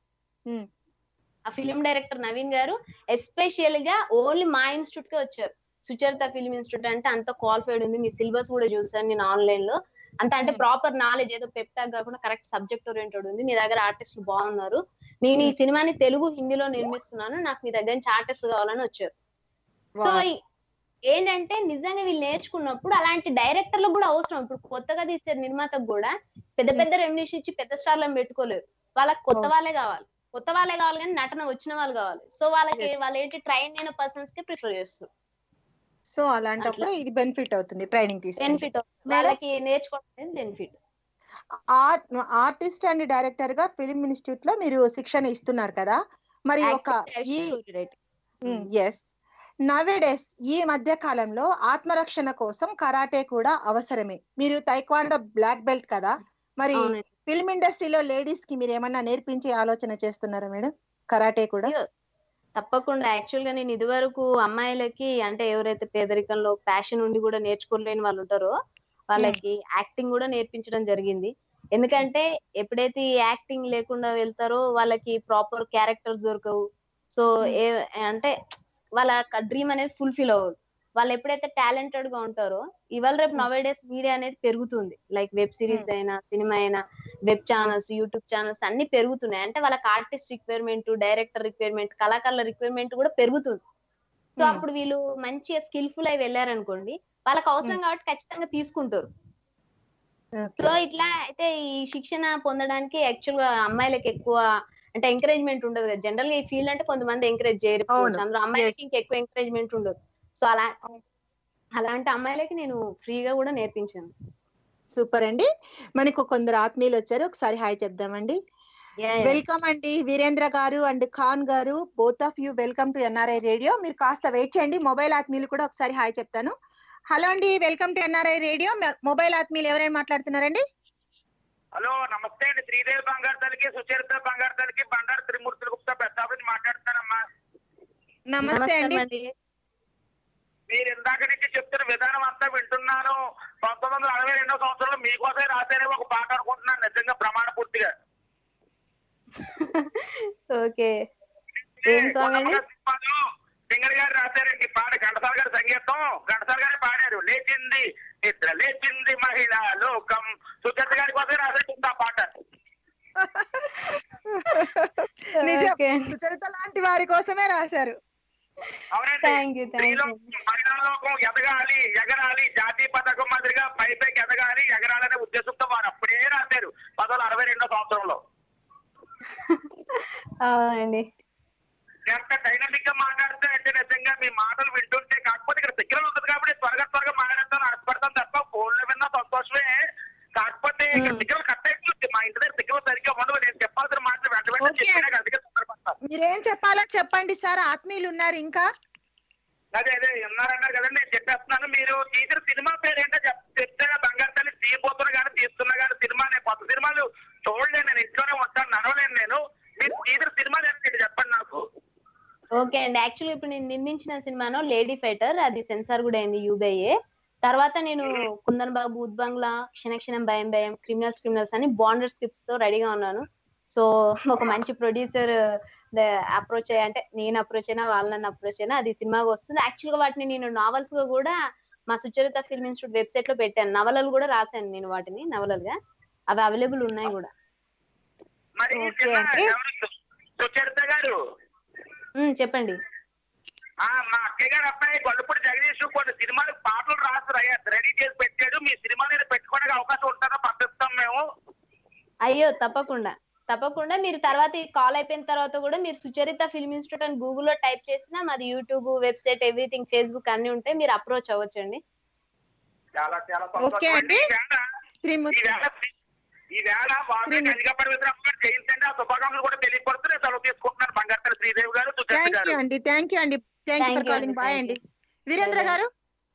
ఆ ఫిలిం డైరెక్టర్ నవీన్ గారు ఎస్పెషల్ గా ఓన్లీ మా ఇన్స్టిట్యూట్ కే వచ్చారు సుచరిత ఫిలిం ఇన్స్టిట్యూట్ అంటే అంత క్వాలిఫైడ్ ఉంది మీ సిలబస్ కూడా చూసాను నేను ఆన్లైన్ లో అంత అంటే Hmm. ప్రాపర్ నాలెడ్జ్ ఏదో పెప్టాక్ కాకుండా కరెక్ట్ సబ్జెక్ట్ ఓరియంటెడ్ ఉంది మీ దగ్గర ఆర్టిస్టులు బాగున్నారు నేను ఈ సినిమాని తెలుగు హిందీలో నిర్మిస్తున్నాను నాకు మీ దగ్గర నుంచి ఆర్టిస్ట్ కావాలని వచ్చారు సో Wow. ఈ- ఏంటంటే నిజంగా వీళ్ళు నేర్చుకున్నప్పుడు అలాంటి డైరెక్టర్లకు కూడా అవసరం ఇప్పుడు కొత్తగా తీసే నిర్మాతకు కూడా పెద్ద పెద్ద రెమ్యూనేషన్ ఇచ్చి పెద్ద స్టార్లను పెట్టుకోలేరు వాళ్ళకి కొత్త అవును. వాళ్ళే కావాలి కొత్త వాళ్ళే కావాలి కానీ నటన వచ్చిన వాళ్ళు కావాలి సో వాళ్ళకి వాళ్ళు ఏంటి ట్రైన్ అయిన పర్సన్స్ కి ప్రిఫర్ చేస్తారు సో అలాంటప్పుడు ఇది బెనిఫిట్ అవుతుంది ట్రైనింగ్ తీసుకుంటే బెనిఫిట్ వాళ్ళకి నేర్చుకోవడం అనేది benefit art artist and director గా ఫిలిం ఇన్స్టిట్యూట్ లో మీరు శిక్షణ ఇస్తున్నారు కదా మరి ఒక ఈ ఎస్ నవేడేస్ ఈ మధ్య కాలంలో ఆత్మరక్షణ కోసం కరాటే కూడా అవసరమే మీరు తైక్వాండో బ్లాక్ బెల్ట్ కదా మరి అవునండి ఫిల్మ్ ఇండస్ట్రీలో లేడీస్ కి మీరు ఏమన్నా నేర్పించే ఆలోచన చేస్తున్నారా మేడం కరాటే కూడా అయ్యో, తప్పకుండా యాక్చువల్ గా నేను ఇదివరకు అమ్మాయిలకి అంటే ఎవరైతే పేదరికంలో ప్యాషన్ ఉండి కూడా నేర్చుకోలేని వాళ్ళు ఉంటారో వాళ్ళకి యాక్టింగ్ కూడా నేర్పించడం జరిగింది ఎందుకంటే ఎప్పుడైతే ఈ యాక్టింగ్ లేకుండా వెళ్తారో వాళ్ళకి ప్రాపర్ క్యారెక్టర్స్ దొరకవు సో ఏ అంటే వాళ్ళ డ్రీమ్ అనేది ఫుల్ఫిల్ అవ్వదు వాళ్ళు ఎప్పుడైతే టాలెంటెడ్ గా ఉంటారో ఇవాళ రేపు Hmm. నవేడేస్ మీడియా అనేది పెరుగుతుంది లైక్ వెబ్ సిరీస్ అయినా సినిమా అయినా వెబ్ ఛానల్స్ యూట్యూబ్ ఛానల్స్ అన్ని పెరుగుతున్నాయి అంటే వాళ్ళకి ఆర్టిస్ట్ రిక్వైర్మెంట్ డైరెక్టర్ రిక్వైర్మెంట్ కళాకారుల రిక్వైర్మెంట్ కూడా పెరుగుతుంది సో Hmm. అప్పుడు వీళ్ళు మంచిగా స్కిల్ఫుల్ అయి వెళ్ళారనుకోండి వాళ్ళకి అవసరం కాబట్టి ఖచ్చితంగా తీసుకుంటారు సో ఇట్లా అయితే ఈ శిక్షణ పొందడానికి యాక్చువల్ గా అమ్మాయిలకి ఎక్కువ అంటే ఎంకరేజ్మెంట్ ఉండదు కదా జనరల్ గా ఈ ఫీల్డ్ అంటే కొంతమంది ఎంకరేజ్ చేయరు అవును. అందులో అమ్మాయిలకి ఇంకా ఎక్కువ ఎంకరేజ్మెంట్ ఉండదు సో అలా అలాంటి అమ్మాయిలకి నేను ఫ్రీగా కూడా నేర్పించాను సూపర్ అండి మనకు కొందరు ఆత్మీయులు వచ్చారు ఒకసారి హాయ్ చెప్దామండి Yeah, yeah. వెల్కమ్ అండి వీరేంద్ర గారు అండ్ ఖాన్ గారు both of you welcome to NRI radio మీరు కాస్త వెయిట్ చేయండి మొబైల్ ఆత్మీయులు కూడా ఒకసారి హాయ్ చెప్తాను హలో అండి welcome to NRI radio mobile ఆత్మీయులు ఎవరైనా మాట్లాడుతున్నారండి హలో నమస్తే అండి శ్రీదేవి బంగారు తల్లికి సుచరిత బంగారు తల్లికి బండారు త్రిమూర్తుల గుప్తా పెద్దాపురం మాట్లాడుతానమ్మా నమస్తే అండి నమస్కారం అండి మీరు ఇందాక నుంచి చెప్తున్న విధానం అంతా వింటున్నాను పంతొమ్మిది వందల అరవై రెండో సంవత్సరంలో మీకోసమే రాశారేమో ఒక పాట అనుకుంటున్నాను నిజంగా ప్రమాణ పూర్తిగా ఓకే ఏం సాంగ్ అండి సింగర్ గారు రాశారండి పాట ఘంటసాల గారి సంగీతం ఘంటసాల గారు పాడారు లేచింది నిద్ర లేచింది మహిళ లోకం సుచరిత గారి కోసమే రాసేటుంది ఆ పాట నిజం ఓకే అండి సుచరిత లాంటి వారి కోసమే రాశారు అవునండి థ్యాంక్ యూ థ్యాంక్ యూ స్త్రీలోకం, మహిళా లోకం ఎదగాలి ఎగరాలి జాతీయ పథకం మాదిరిగా పై పైకి ఎదగాలి ఎగరాలనే ఉద్దేశంతో వారు అప్పుడే రాశారు పంతొమ్మిది అరవై రెండో సంవత్సరంలో అవునండి ఎంత డైనమిక్ గా మాట్లాడితే అంటే నిజంగా మీ మాటలు వింటుంటే కాకపోతే ఇక్కడ సిగ్నల్ ఉంటుంది కాబట్టి త్వరగా త్వరగా మాట్లాడతాను ఆశపడతాను తప్ప ఫోన్లో విన్నా సంతోషమే కాకపోతే ఇక్కడ మ్మ్. సిగ్నల్ కట్ అయిపోతుంది మా ఇంటి దగ్గర సిగ్నల్ సరిగ్గా ఉండదు నేను చెప్పాల్సిన మాటలు వెంట వెంటనే ఓకే. చెప్పినా అందుకే తొందరపడతాను మీరేం చెప్పాలో చెప్పండి సార్ ఆత్మీయులు ఉన్నారు ఇంకా అదే అదే ఉన్నారన్నారు కదండి నేను చెప్పేస్తున్నాను మీరు తీసిన సినిమా పేరు ఏంటో చెప్ చెప్తే బంగారు తల్లి తీయబోతున్నా కానీ తీస్తున్నా కానీ సినిమా నేను కొత్త సినిమాలు చూడలేను నేను ఇంట్లోనే ఉంటాను నడవలేను నేను మీరు తీసిన సినిమాలు ఏంటంటే చెప్పండి నాకు ఓకే అండి యాక్చువల్లీ ఇప్పుడు నేను నిర్మించిన సినిమాను లేడీ ఫైటర్ అది సెన్సార్ కూడా అయింది యూబీఐఏ తర్వాత నేను కుందన్ బాబు ఉద్బంగ్లా క్షణక్షణం భయం భయం క్రిమినల్స్ క్రిమినల్స్ అని బాండర్ స్క్రిప్ట్స్ తో రెడీగా ఉన్నాను సో ఒక మంచి ప్రొడ్యూసర్ అప్రోచ్ అయ్యి అంటే నేను అప్రోచ్ అయినా వాళ్ళని అప్రోచ్ అయినా అది సినిమాగా వస్తుంది యాక్చువల్ గా వాటిని నేను నావల్స్ గా కూడా మా సుచరిత ఫిల్మ్ ఇన్స్టిట్యూట్ వెబ్సైట్ లో పెట్టాను నవలలు కూడా రాశాను నేను వాటిని నవలలుగా అవి అవైలబుల్ ఉన్నాయి కూడా మరి ఈ ఓకే సినిమా అండి. ఎవరు సు- సుచరిత గారు ఉమ్, చెప్పండి ఆ మా అక్కయ్య గారు అబ్బాయి గొల్లపూడి జగదీష్ కొన్ని సినిమాలకు పాటలు రాసి రెడీ చేసి పెట్టాడు మీ సినిమా మీద పెట్టుకోవడానికి అవకాశం ఉంటుందో పంపిస్తాం మేము అయ్యో తప్పకుండా తప్పకుండా మీరు తర్వాత ఈ కాల్ అయిపోయిన తర్వాత కూడా మీరు సుచరిత ఫిల్మ్ ఇన్స్టిట్యూట్ అని గూగుల్లో టైప్ చేసినా మాది యూట్యూబ్ వెబ్సైట్ ఎవ్రీథింగ్ ఫేస్బుక్ అన్ని ఉంటాయి మీరు అప్రోచ్ అవ్వచ్చండి చాలా చాలా ఓకే సంతోషం అండి. అండి ఈవేళ త్రిమూర్తి ఈవేళ ఈవేళ వారు శ్రీని- కలిగపడి విగ్రహం జయంతి అండి ఆ శుభాకాంక్షలు కూడా తెలియపడుతూ నేను సెలవు తీసుకుంటున్నాను బంగారు శ్రీదేవి గారు సుచరిత థ్యాంక్ గారు యూ అండి థ్యాంక్ యూ అండి thank you Thank for you calling అండి, బాయ్ thank అండి you. Virendra Bye, bye. గారు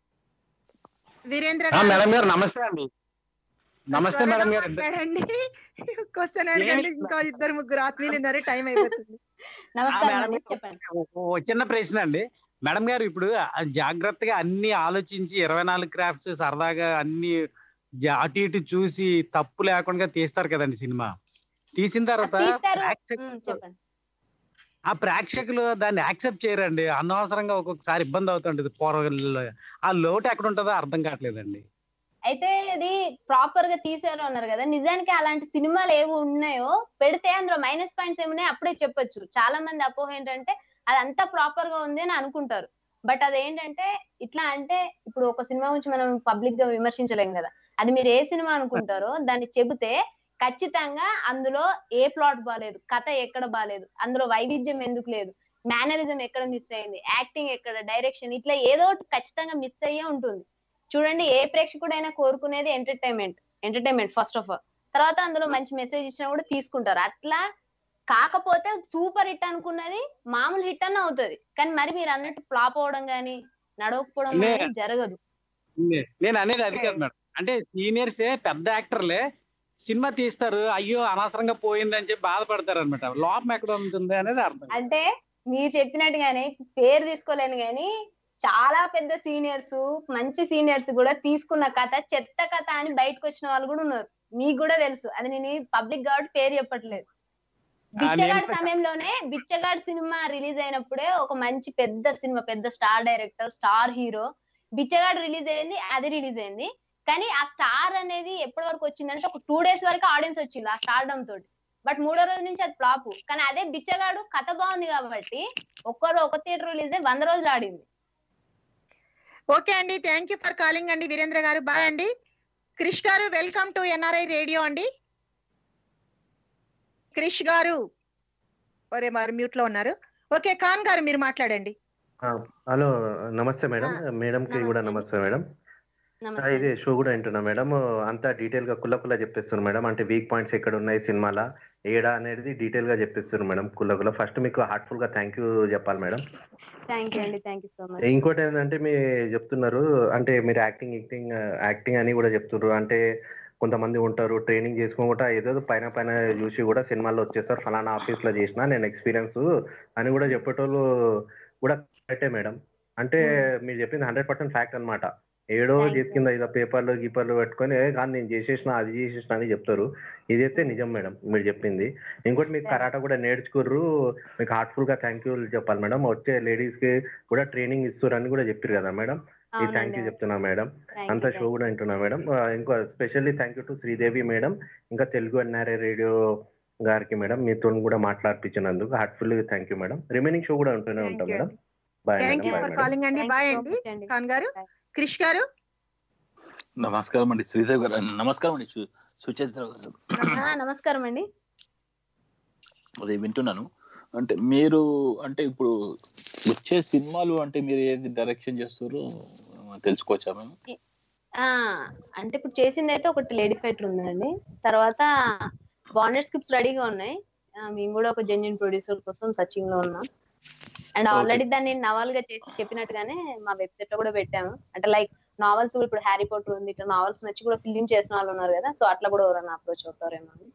వీరేంద్ర ఆ, గారు మేడం గారు నమస్తే అండి నమస్తే త్వరగా మేడం గారు మాట్లాడండి క్వశ్చన్ అడగండి ఇంకా ఇద్దరు ముగ్గురు ఆత్మీయులు ఉన్నారు టైం అయిపోతుంది నమస్కారం మేడం అండి గారు, చెప్పండి ఓ- ఓ చిన్న ప్రశ్న అండి మేడం గారు ఇప్పుడు ఆ జాగ్రత్తగా అన్ని ఆలోచించి ఇరవై నాలుగు క్రాఫ్ట్స్ సరదాగా అన్ని జా- అటు ఇటు చూసి తప్పు లేకుండా తీస్తారు కదండి సినిమా తీసిన తర్వాత తీస్తారు ప్రేక్షకులు- ఉమ్, చెప్పండి ఆ ప్రేక్షకులు దాన్ని యాక్సెప్ట్ చేయరండి అనవసరంగా ఒక్కొక్కసారి ఇబ్బంది అవుతుంటది పూర్వ ఆ లోటు ఎక్కడ ఉంటుందో అర్థం కావట్లేదండి అయితే ఇది ప్రాపర్ గా తీసారు అన్నారు కదా నిజానికి అలాంటి సినిమాలు ఏవి ఉన్నాయో పెడితే అందులో మైనస్ పాయింట్స్ ఏమున్నాయో అప్పుడే చెప్పొచ్చు చాలా మంది అపోహ ఏంటంటే అదంతా ప్రాపర్ గా ఉంది అని అనుకుంటారు బట్ అదేంటంటే ఇట్లా అంటే ఇప్పుడు ఒక సినిమా గురించి మనం పబ్లిక్ గా విమర్శించలేం కదా అది మీరు ఏ సినిమా అనుకుంటారో దాన్ని చెబితే ఖచ్చితంగా అందులో ఏ ప్లాట్ బాగాలేదు కథ ఎక్కడ బాగాలేదు అందులో వైవిధ్యం ఎందుకు లేదు మేనరిజం ఎక్కడ మిస్ అయింది యాక్టింగ్ ఎక్కడ డైరెక్షన్ ఇట్లా ఏదో ఒకటి ఖచ్చితంగా మిస్ అయ్యే ఉంటుంది చూడండి ఏ ప్రేక్షకుడైనా కోరుకునేది entertainment entertainment first of all తర్వాత అందులో మంచి మెసేజ్ ఇచ్చినా కూడా తీసుకుంటారు అట్లా కాకపోతే సూపర్ హిట్ అనుకున్నది మామూలు హిట్ అన్న అవుతుంది కానీ మరి మీరు అన్నట్టు ఫ్లాప్ అవడం గానీ నడవకపోవడం లే. గానీ జరగదు నే- నేను అనేది అది కాదు మేడం అంటే సీనియర్సే పెద్ద యాక్టర్లే సినిమా తీస్తారు అయ్యో అనవసరంగా పోయిందని చెప్పి బాధపడతారు అనమాట లోపం ఎక్కడ ఉంటుంది అనేది అర్థం అంటే మీరు చెప్పినట్టుగానే పేరు తీసుకోలేను గాని చాలా పెద్ద సీనియర్స్ మంచి సీనియర్స్ కూడా తీసుకున్న కథ చెత్త కథ అని బయటకు వచ్చిన వాళ్ళు కూడా ఉన్నారు మీకు కూడా తెలుసు అది నేను పబ్లిక్ కాబట్టి పేరు చెప్పట్లేదు బిచ్చగాడ్ నేను- సమయంలోనే బిచ్చగాడ్ సినిమా రిలీజ్ అయినప్పుడే ఒక మంచి పెద్ద సినిమా పెద్ద star director star hero Bichagadu release అయింది అది రిలీజ్ అయింది కానీ ఆ స్టార్ అనేది ఎప్పటి వరకు వచ్చిందంటే ఒక టూ డేస్ వరకు ఆడియన్స్ వచ్చింది ఆ స్టార్డమ్ తోటి బట్ మూడో రోజు నుంచి అది ఫ్లాప్ కానీ అదే బిచ్చగాడు కథ బాగుంది కాబట్టి ఒక్కరు ఒక థియేటర్ రిలీజ్ అయ్యి వంద రోజులు ఆడింది ఓకే అండి థ్యాంక్ యూ ఫర్ కాలింగ్ అండి వీరేంద్ర గారు బాయ్ అండి క్రిష్ గారు వెల్కమ్ టు ఎన్ఆర్ఐ రేడియో అండి క్రిష్ గారు ఒరే మరి మ్యూట్ లో ఉన్నారు ఓకే ఖాన్ గారు మీరు మాట్లాడండి ఆ, హలో నమస్తే మేడం ఆ, మేడం కి కూడా నమస్తే. నమస్తే మేడం ఆ, నమస్తే ఇదే షో కూడా వింటున్నా మేడం అంతా డీటెయిల్ గా కుల్ల కుల్ల చెప్పిస్తున్నారు మేడం అంటే వీక్ పాయింట్స్ ఎక్కడ ఉన్నాయి సినిమాల ఏడా అనేది డీటెయిల్ గా చెప్పిస్తున్నారు మేడం కుల్ల కుల్ల ఫస్ట్ మీకు హార్ట్ఫుల్ గా థ్యాంక్ యూ చెప్పాలి మేడం థ్యాంక్ యూ అండి థ్యాంక్ యూ సో మచ్ ఇంకోటి ఏంటంటే మీ చెప్తున్నారు అంటే మీరు యాక్టింగ్ యాక్టింగ్ యాక్టింగ్ అని కూడా చెప్తున్నారు అంటే కొంతమంది ఉంటారు ట్రైనింగ్ చేసుకోకుండా ఏదో పైన పైన చూసి కూడా సినిమాల్లో వచ్చేస్తారు ఫలానా ఆఫీస్ లో చేసిన నేను ఎక్స్పీరియన్స్ అని కూడా చెప్పేటోళ్ళు కూడా కరెక్టే మేడం అంటే మీరు చెప్పింది హండ్రెడ్ పర్సెంట్ ఫ్యాక్ట్ అనమాట ఏడో Thank you. కింద ఇదో పేపర్లు గీపర్లు పెట్టుకొని "ఏ, కాదు నేను చేసేసిన అది చేసేసిన అని చెప్తారు ఇదైతే నిజం మేడం మీరు చెప్పింది ఇంకోటి మీకు కరాటా కూడా నేర్చుకుర్రు మీకు హార్ట్ఫుల్ గా థ్యాంక్ యూ చెప్పాలి మేడం వచ్చే లేడీస్ కి కూడా ట్రైనింగ్ ఇస్తారని కూడా చెప్పారు కదా మేడం ఈ థ్యాంక్ యూ అవునండి చెప్తున్నా మేడం Thank అంతా you, షో thank కూడా వింటున్నా మేడం ఆ, ఇంకో specially thank you to Sridevi madam ఇంకా తెలుగు ఎన్ఆర్ఏ రేడియో గారికి మేడం మీతో కూడా మాట్లాడిపించినందుకు heartful thank you madam remaining show కూడా ఉంటూనే Thank ఉంటాం you madam bye thank madam you bye for madam calling అండి Thank you బాయ్ so అండి much అండి. ఖాన్ గారు Bye. క్రిష్ గారు నమస్కారం అండి శ్రీదేవి గారు నమస్కారం అండి సు- సుచరిత్ర గారు ఆ, నమస్కారం అండి అది వింటున్నాను అంటే మీరు అంటే ఇప్పుడు వచ్చే సినిమాలు అంటే మీరు ఏది డైరెక్షన్ చేస్తారో తెలుసుకోవచ్చా మేము ఆ అంటే ఇప్పుడు చేసింది అయితే ఒకటి లేడీ ఫైటర్ ఉందండి తర్వాత బాండెడ్ స్క్రిప్ట్స్ రెడీగా ఉన్నాయి ఆ, మేము కూడా ఒక జెన్యున్ ప్రొడ్యూసర్ కోసం సర్చింగ్ లో ఉన్నాం అండ్ Okay. ఆల్రెడీ దాన్ని నవల్ గా చేసి చెప్పినట్టుగానే మా వెబ్సైట్ లో కూడా పెట్టాము అంటే లైక్ నావల్స్ ఇప్పుడు హ్యారీ పోటర్ ఉంది ఇట్లా నావల్స్ నచ్చి కూడా ఫిల్లింగ్ చేసిన వాళ్ళు ఉన్నారు కదా సో అట్లా కూడా ఎవరైనా అప్రోచ్ అవుతారేమో అని.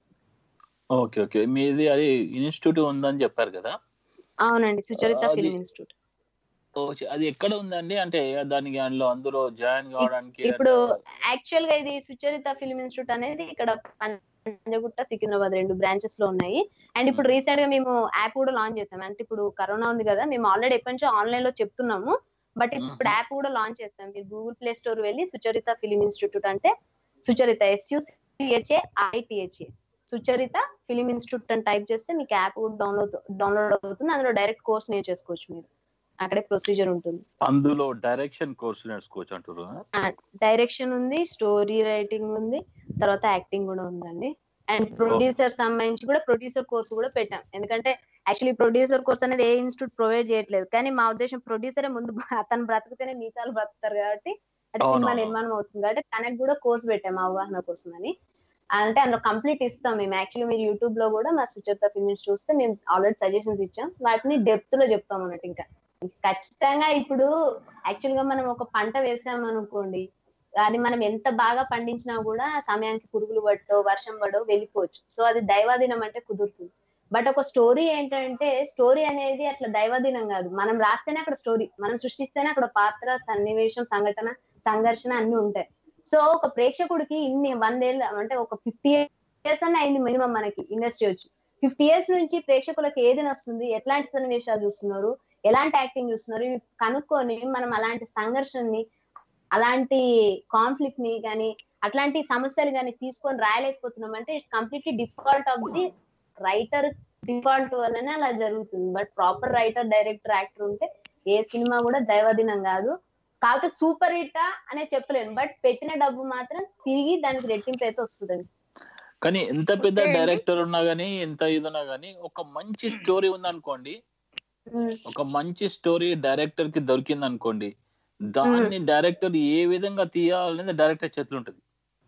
ఓకే ఓకే మీది అది ఇన్స్టిట్యూట్ ఉందని చెప్పారు కదా అవునండి సుచరిత అది- ఫిల్మ్ ఇన్స్టిట్యూట్ ఓ, చ- అది ఎక్కడ ఉందండి అంటే దానికి అందులో అందులో జాయిన్ కావడానికి ఇప్పుడు యాక్చువల్ గా ఇది సుచరిత ఫిల్మ్ ఇన్స్టిట్యూట్ అనేది ఇక్కడ పంజగుట్ట సికింద్రాబాద్ రెండు బ్రాంచెస్ లో ఉన్నాయి అండ్ ఇప్పుడు రీసెంట్ గా మేము యాప్ కూడా లాంచ్ చేసాం అంటే ఇప్పుడు కరోనా ఉంది కదా మేము ఆల్రెడీ ఎప్పటి నుంచో ఆన్లైన్ లో చెప్తున్నాము బట్ ఇప్పుడు యాప్ కూడా లాంచ్ చేస్తాం మీరు గూగుల్ ప్లే స్టోర్ వెళ్ళి సుచరిత ఫిలిం ఇన్స్టిట్యూట్ అంటే Sucharitha S U C H A I T H A Sucharitha film institute అని టైప్ చేస్తే మీకు యాప్ కూడా డౌన్లోడ్ డౌన్లోడ్ అవుతుంది అందులో డైరెక్ట్ కోర్స్ నేర్చేసుకోవచ్చు మీరు అక్కడే ప్రొసీజర్ ఉంటుంది అందులో డైరెక్షన్ కోర్సు నేర్చుకోవచ్చు అంటారు డైరెక్షన్ ఉంది స్టోరీ రైటింగ్ ఉంది తర్వాత యాక్టింగ్ కూడా ఉందండి అండ్ ప్రొడ్యూసర్ సంబంధించి కూడా ప్రొడ్యూసర్ కోర్స్ కూడా పెట్టాం ఎందుకంటే యాక్చువల్లీ ప్రొడ్యూసర్ కోర్స్ అనేది ఏ ఇన్స్టిట్యూట్ ప్రొవైడ్ చేయట్లేదు కానీ మా ఉద్దేశం ప్రొడ్యూసరే ముందు అతను బ్రతికితేనే మిగతాలు బ్రతుకుతారు కాబట్టి అంటే అవును, సినిమా అవును. నిర్మాణం అవుతుంది కాబట్టి తనకు కూడా కోర్స్ పెట్టాం అవగాహన కోసం అని అంటే అందులో కంప్లీట్ ఇస్తాం మేము యాక్చువల్లీ మీరు యూట్యూబ్ లో కూడా మా సుచరిత ఫిల్మ్స్ చూస్తే మేము ఆల్రెడీ సజెషన్స్ ఇచ్చాం వాటిని డెప్త్ లో చెప్తాం అన్నట్టు ఇంకా ఖచ్చితంగా ఇప్పుడు యాక్చువల్ గా మనం ఒక పంట వేసాం అనుకోండి అది మనం ఎంత బాగా పండించినా కూడా సమయానికి పురుగులు పట్టో వర్షం పడో వెళ్ళిపోవచ్చు సో అది దైవాధీనం అంటే కుదురుతుంది బట్ ఒక స్టోరీ ఏంటంటే స్టోరీ అనేది అట్లా దైవాధీనం కాదు మనం రాస్తేనే అక్కడ స్టోరీ మనం సృష్టిస్తేనే అక్కడ పాత్ర సన్నివేశం సంఘటన సంఘర్షణ అన్ని ఉంటాయి సో ఒక ప్రేక్షకుడికి ఇన్ని వందేళ్ళు అంటే ఒక ఫిఫ్టీ ఇయర్స్ అన్న అయింది మినిమం మనకి ఇండస్ట్రీ వచ్చి ఫిఫ్టీ ఇయర్స్ నుంచి ప్రేక్షకులకు ఏది నస్తుంది ఎట్లాంటి సన్నివేశాలు చూస్తున్నారు ఎలాంటి యాక్టింగ్ చూస్తున్నారు ఇవి కనుక్కొని మనం అలాంటి సంఘర్షణని అలాంటి కాన్ఫ్లిక్ట్ ని కానీ అట్లాంటి సమస్యలు కానీ తీసుకొని రాయలేకపోతున్నాం అంటే it's completely default of the writer default వల్లనే అలా జరుగుతుంది but proper writer director actor ఉంటే ఏ సినిమా కూడా దైవాధీనం కాదు కాకపోతే సూపర్ హిట్ అనే చెప్పలేను బట్ పెట్టిన డబ్బు మాత్రం తిరిగి దానికి రెట్టింపు అయితే వస్తుందండి కానీ ఎంత పెద్ద ఓకే అండి. డైరెక్టర్ ఉన్నా గానీ ఎంత ఇది ఉన్నా గానీ ఒక మంచి స్టోరీ ఉందనుకోండి ఉమ్, ఒక మంచి స్టోరీ డైరెక్టర్ కి దొరికింది అనుకోండి దాన్ని డైరెక్టర్ ఏ విధంగా తీయాలనేది డైరెక్టర్ చేతులు ఉంటుంది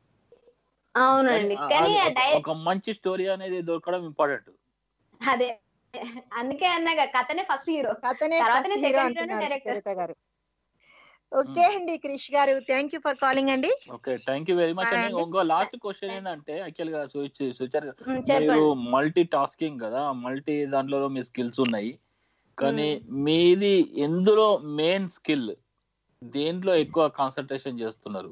అవునండి కానీ కానీ ఆ- ఆ ఒక- డై- ఒక మంచి స్టోరీ అనేది దొరకడం ఇంపార్టెంట్ అదే అందుకే అన్నగా కథనే ఫస్ట్ హీరో అతనే తర్వాతనే ఫస్ట్ హీరో second hero నే అంటున్నారు director. సుచరిత గారు ఓకే అండి క్రిష్ గారు థ్యాంక్ యూ ఫర్ కాలింగ్ అండి okay thank you very much Bye అండి అండి. ఇంకో లాస్ట్ క్వశ్చన్ ఏంటంటే యాక్చువల్ గా సుచ- సుచర్ ఉమ్, మీరు చెప్పండి మల్టీ టాస్కింగ్ కదా మల్టీ దాంట్లో మీ స్కిల్స్ ఉన్నాయి కానీ మీది ఎందులో మెయిన్ స్కిల్ దేంట్లో ఎక్కువ కాన్సన్ట్రేషన్ చేస్తున్నారు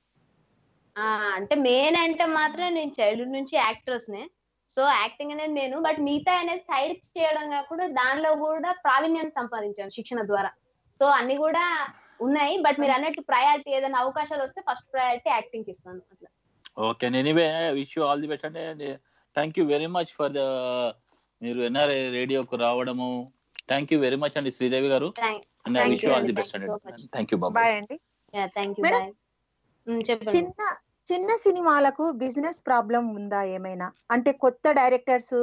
ఆ, అంటే మెయిన్ అంటే మాత్రం నేను చైల్డ్హుడ్ నుంచి యాక్టర్స్ నే సో యాక్టింగ్ అనేది నేను బట్ మిగతా అనేది సైడ్ చేయడం కాకుండా దానిలో కూడా ప్రావీణ్యం సంపాదించాను శిక్షణ ద్వారా సో అన్ని కూడా ఉన్నాయి బట్ మీరు అన్నట్టు ప్రయారిటీ ఏదైనా అవకాశాలు వస్తే ఫస్ట్ ప్రయారిటీ యాక్టింగ్ ఇస్తాను అట్లా okay anyway wish you all the best అంటే thank you very much for the మీరు ఎన్ఆర్ఐ రేడియోకు రావడము థ్యాంక్ యూ వెరీ మచ్ అండి శ్రీదేవి గారు thank and Thank wish you you all అండి. ది బెస్ట్ Thank you అండి so much. థ్యాంక్ యూ బాబా bye అండి థ్యాంక్ యూ Madam? బాయ్ చెప్పండి చిన్న చిన్న సినిమాలకు బిజినెస్ ప్రాబ్లం ఉందా ఏమైనా అంటే కొత్త డైరెక్టర్స్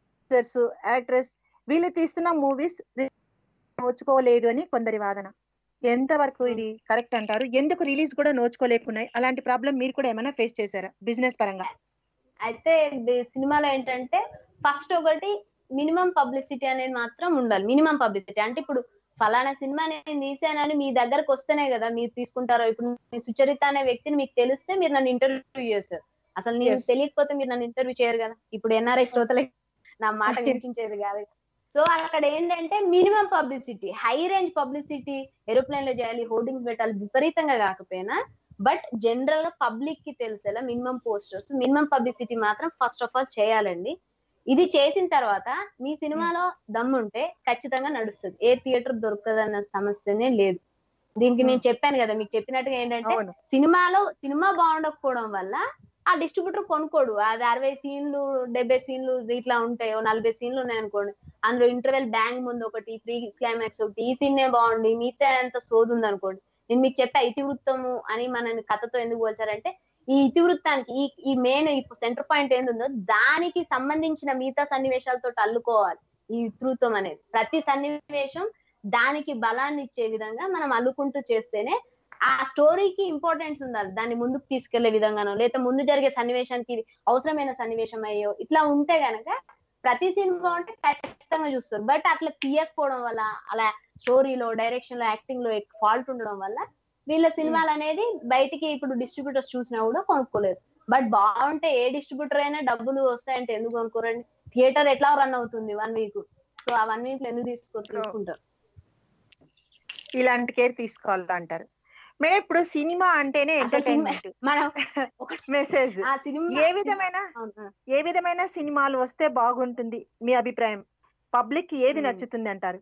ప్రొడ్యూసర్స్ యాక్ట్రెస్ వీళ్ళు తీస్తున్న మూవీస్ నోచుకోలేదు అని కొందరి వాదన ఎంత వరకు ఇది కరెక్ట్ అంటారు ఎందుకు రిలీజ్ కూడా నోచుకోలేకున్నాయి అలాంటి ప్రాబ్లం మీరు కూడా ఏమైనా ఫేస్ చేశారా బిజినెస్ పరంగా అయితే ఇది సినిమాలో ఏంటంటే ఫస్ట్ ఒకటి మినిమం పబ్లిసిటీ అనేది మాత్రం ఉండాలి మినిమం పబ్లిసిటీ అంటే ఇప్పుడు ఫలానా సినిమా నేను తీసానని మీ దగ్గరకు వస్తేనే కదా మీరు తీసుకుంటారో ఇప్పుడు నేను సుచరిత అనే వ్యక్తిని మీకు తెలిస్తే మీరు నన్ను ఇంటర్వ్యూ చేస్తారు అసలు నేను Yes. తెలియకపోతే మీరు నన్ను ఇంటర్వ్యూ చేయరు కదా ఇప్పుడు ఎన్ఆర్ఐ శ్రోతలకి నా మాట Yes. వినిపించేది కాదు సో అక్కడ ఏంటంటే minimum publicity high range publicity aeroplane లో చేయాలి హోర్డింగ్స్ పెట్టాలి విపరీతంగా కాకపోయినా బట్ జనరల్ గా పబ్లిక్ కి తెలిసేలా మినిమం పోస్టర్స్ మినిమం పబ్లిసిటీ మాత్రం ఫస్ట్ ఆఫ్ ఆల్ చేయాలండి ఇది చేసిన తర్వాత మీ సినిమాలో దమ్ముంటే ఖచ్చితంగా నడుస్తుంది ఏ థియేటర్ దొరకదన్న సమస్యనే లేదు దీనికి నేను చెప్పాను కదా మీకు చెప్పినట్టుగా ఏంటంటే అవును సినిమాలో సినిమా బాగుండకపోవడం వల్ల ఆ డిస్ట్రిబ్యూటర్ కొనుక్కోడు అది అరవై సీన్లు డెబ్బై సీన్లు ఇట్లా ఉంటాయి ఓ నలభై సీన్లు ఉన్నాయి అనుకోండి అందులో ఇంటర్వెల్ బ్యాంగ్ ముందు ఒకటి ప్రీ క్లైమాక్స్ ఒకటి ఈ సీన్ బాగుంది మిగతా అంత సోదు ఉంది అనుకోండి నేను మీకు చెప్పా ఇతివృత్తము అని మన కథతో ఎందుకు పోల్చారంటే ఈ ఇతివృత్తానికి ఈ ఈ మెయిన్ ఈ సెంటర్ పాయింట్ ఏందుందో దానికి సంబంధించిన మిగతా సన్నివేశాలతో అల్లుకోవాలి ఈ ఇతివృత్తం అనేది ప్రతి సన్నివేశం దానికి బలాన్ని ఇచ్చే విధంగా మనం అల్లుకుంటూ చేస్తేనే ఆ స్టోరీకి ఇంపార్టెన్స్ ఉండాలి దాన్ని ముందుకు తీసుకెళ్లే విధంగానో లేదా ముందు జరిగే సన్నివేశానికి ఇది అవసరమైన సన్నివేశం అయ్యో ఇట్లా ఉంటే గనక ప్రతి సినిమా ఉంటే ఖచ్చితంగా చూస్తారు బట్ అట్లా తీయకపోవడం వల్ల అలా స్టోరీలో డైరెక్షన్ లో యాక్టింగ్ లో ఫాల్ట్ ఉండడం వల్ల వీళ్ళ సినిమాలు అనేది బయటికి ఇప్పుడు డిస్ట్రిబ్యూటర్స్ చూసినా కూడా కొనుక్కోలేరు బట్ బాగుంటే ఏ డిస్ట్రిబ్యూటర్ అయినా డబ్బులు వస్తాయంటే ఎందుకు కొనుక్కోరండి థియేటర్ ఎట్లా రన్ అవుతుంది వన్ వీక్ సో ఆ వన్ వీక్ లో ఎందుకు తీసుకో తీసుకుంటారు ఇలాంటి కేర్ తీసుకోవాలంటారు మేడం ఇప్పుడు సినిమా అంటేనే అసలు సినిమా- ఎంటర్టైన్మెంట్ మనం మెసేజ్ ఆ సినిమా ఏ విధమైన అవును. ఏ విధమైన సినిమాలు వస్తే బాగుంటుంది మీ అభిప్రాయం పబ్లిక్ ఏది Hmm. నచ్చుతుంది అంటారు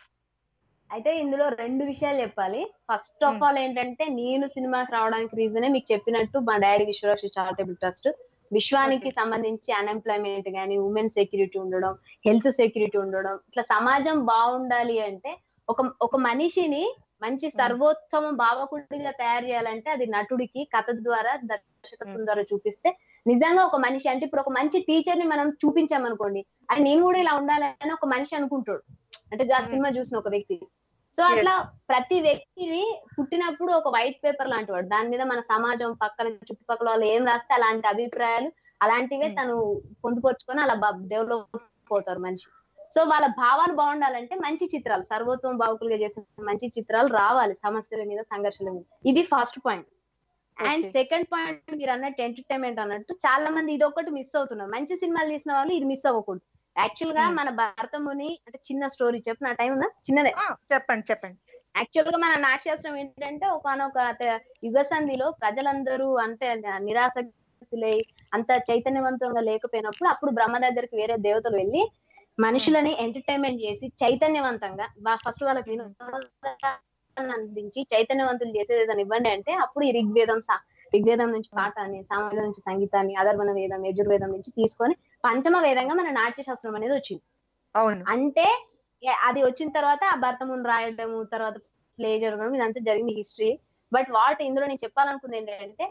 అయితే ఇందులో రెండు విషయాలు చెప్పాలి ఫస్ట్ ఆఫ్ ఆల్ ఏంటంటే నేను సినిమాకి రావడానికి రీజనే మీకు చెప్పినట్టు మా డాడీ విశ్వరక్ష చారిటబుల్ ట్రస్ట్ విశ్వానికి సంబంధించి అన్ఎంప్లాయ్మెంట్ గానీ ఉమెన్ సెక్యూరిటీ ఉండడం హెల్త్ సెక్యూరిటీ ఉండడం ఇట్లా సమాజం బాగుండాలి అంటే ఒక ఒక మనిషిని మంచి సర్వోత్తమ భావకుడిగా తయారు చేయాలంటే అది నటుడికి కథ ద్వారా దర్శకత్వం ద్వారా చూపిస్తే నిజంగా ఒక మనిషి అంటే ఇప్పుడు ఒక మంచి టీచర్ ని మనం చూపించామనుకోండి అది నేను కూడా ఇలా ఉండాలని ఒక మనిషి అనుకుంటాడు అంటే ఆ సినిమా చూసిన ఒక వ్యక్తి సో అట్లా ప్రతి వ్యక్తిని పుట్టినప్పుడు ఒక వైట్ పేపర్ లాంటి వాడు దాని మీద మన సమాజం పక్కన చుట్టుపక్కల వాళ్ళు ఏం రాస్తే అలాంటి అభిప్రాయాలు అలాంటివే తను పొందుపరుచుకొని అలా డెవలప్ పోతారు మనిషి సో వాళ్ళ భావాలు బాగుండాలంటే మంచి చిత్రాలు సర్వోత్తమ భావుకులుగా చేసిన మంచి చిత్రాలు రావాలి సమస్యల మీద సంఘర్షణ మీద ఇది first point and Okay. Second point మీరు అన్నట్టు ఎంటర్టైన్మెంట్ అన్నట్టు చాలా మంది ఇది ఒకటి మిస్ అవుతున్నారు మంచి సినిమాలు తీసిన వాళ్ళు ఇది మిస్ అవ్వకూడదు యాక్చువల్ గా Hmm. మన భరతముని అంటే చిన్న స్టోరీ చెప్పు నా టైం ఉందా చిన్నదే ఆ, చెప్పండి చెప్పండి యాక్చువల్ గా మన నాట్యశాస్త్రం ఏంటంటే ఒకనొక యుగ సంధిలో ప్రజలందరూ అంటే నిరాసక్తులై అంత చైతన్యవంతంగా లేకపోయినప్పుడు అప్పుడు బ్రహ్మ దగ్గరికి వేరే దేవతలు వెళ్ళి మనుషులని ఎంటర్టైన్మెంట్ చేసి చైతన్యవంతంగా ఫస్ట్ వాళ్ళకి వినోదాన్ని అందించి చైతన్యవంతులు చేసేది ఏదైనా ఇవ్వండి అంటే అప్పుడు ఈ ఋగ్వేదం సా- ఋగ్వేదం నుంచి పాఠాన్ని సామవేదం నుంచి సంగీతాన్ని అధర్వణ వేదం యజుర్వేదం నుంచి తీసుకొని పంచమ వేదంగా మన నాట్యశాస్త్రం అనేది వచ్చింది అవును అంటే ఏ- అది వచ్చిన తర్వాత ఆ భర్తముని రాయడము తర్వాత ప్లే జరగడం ఇదంతా జరిగింది హిస్టరీ బట్ వాట్ ఇందులో నేను చెప్పాలనుకుంది ఏంటంటే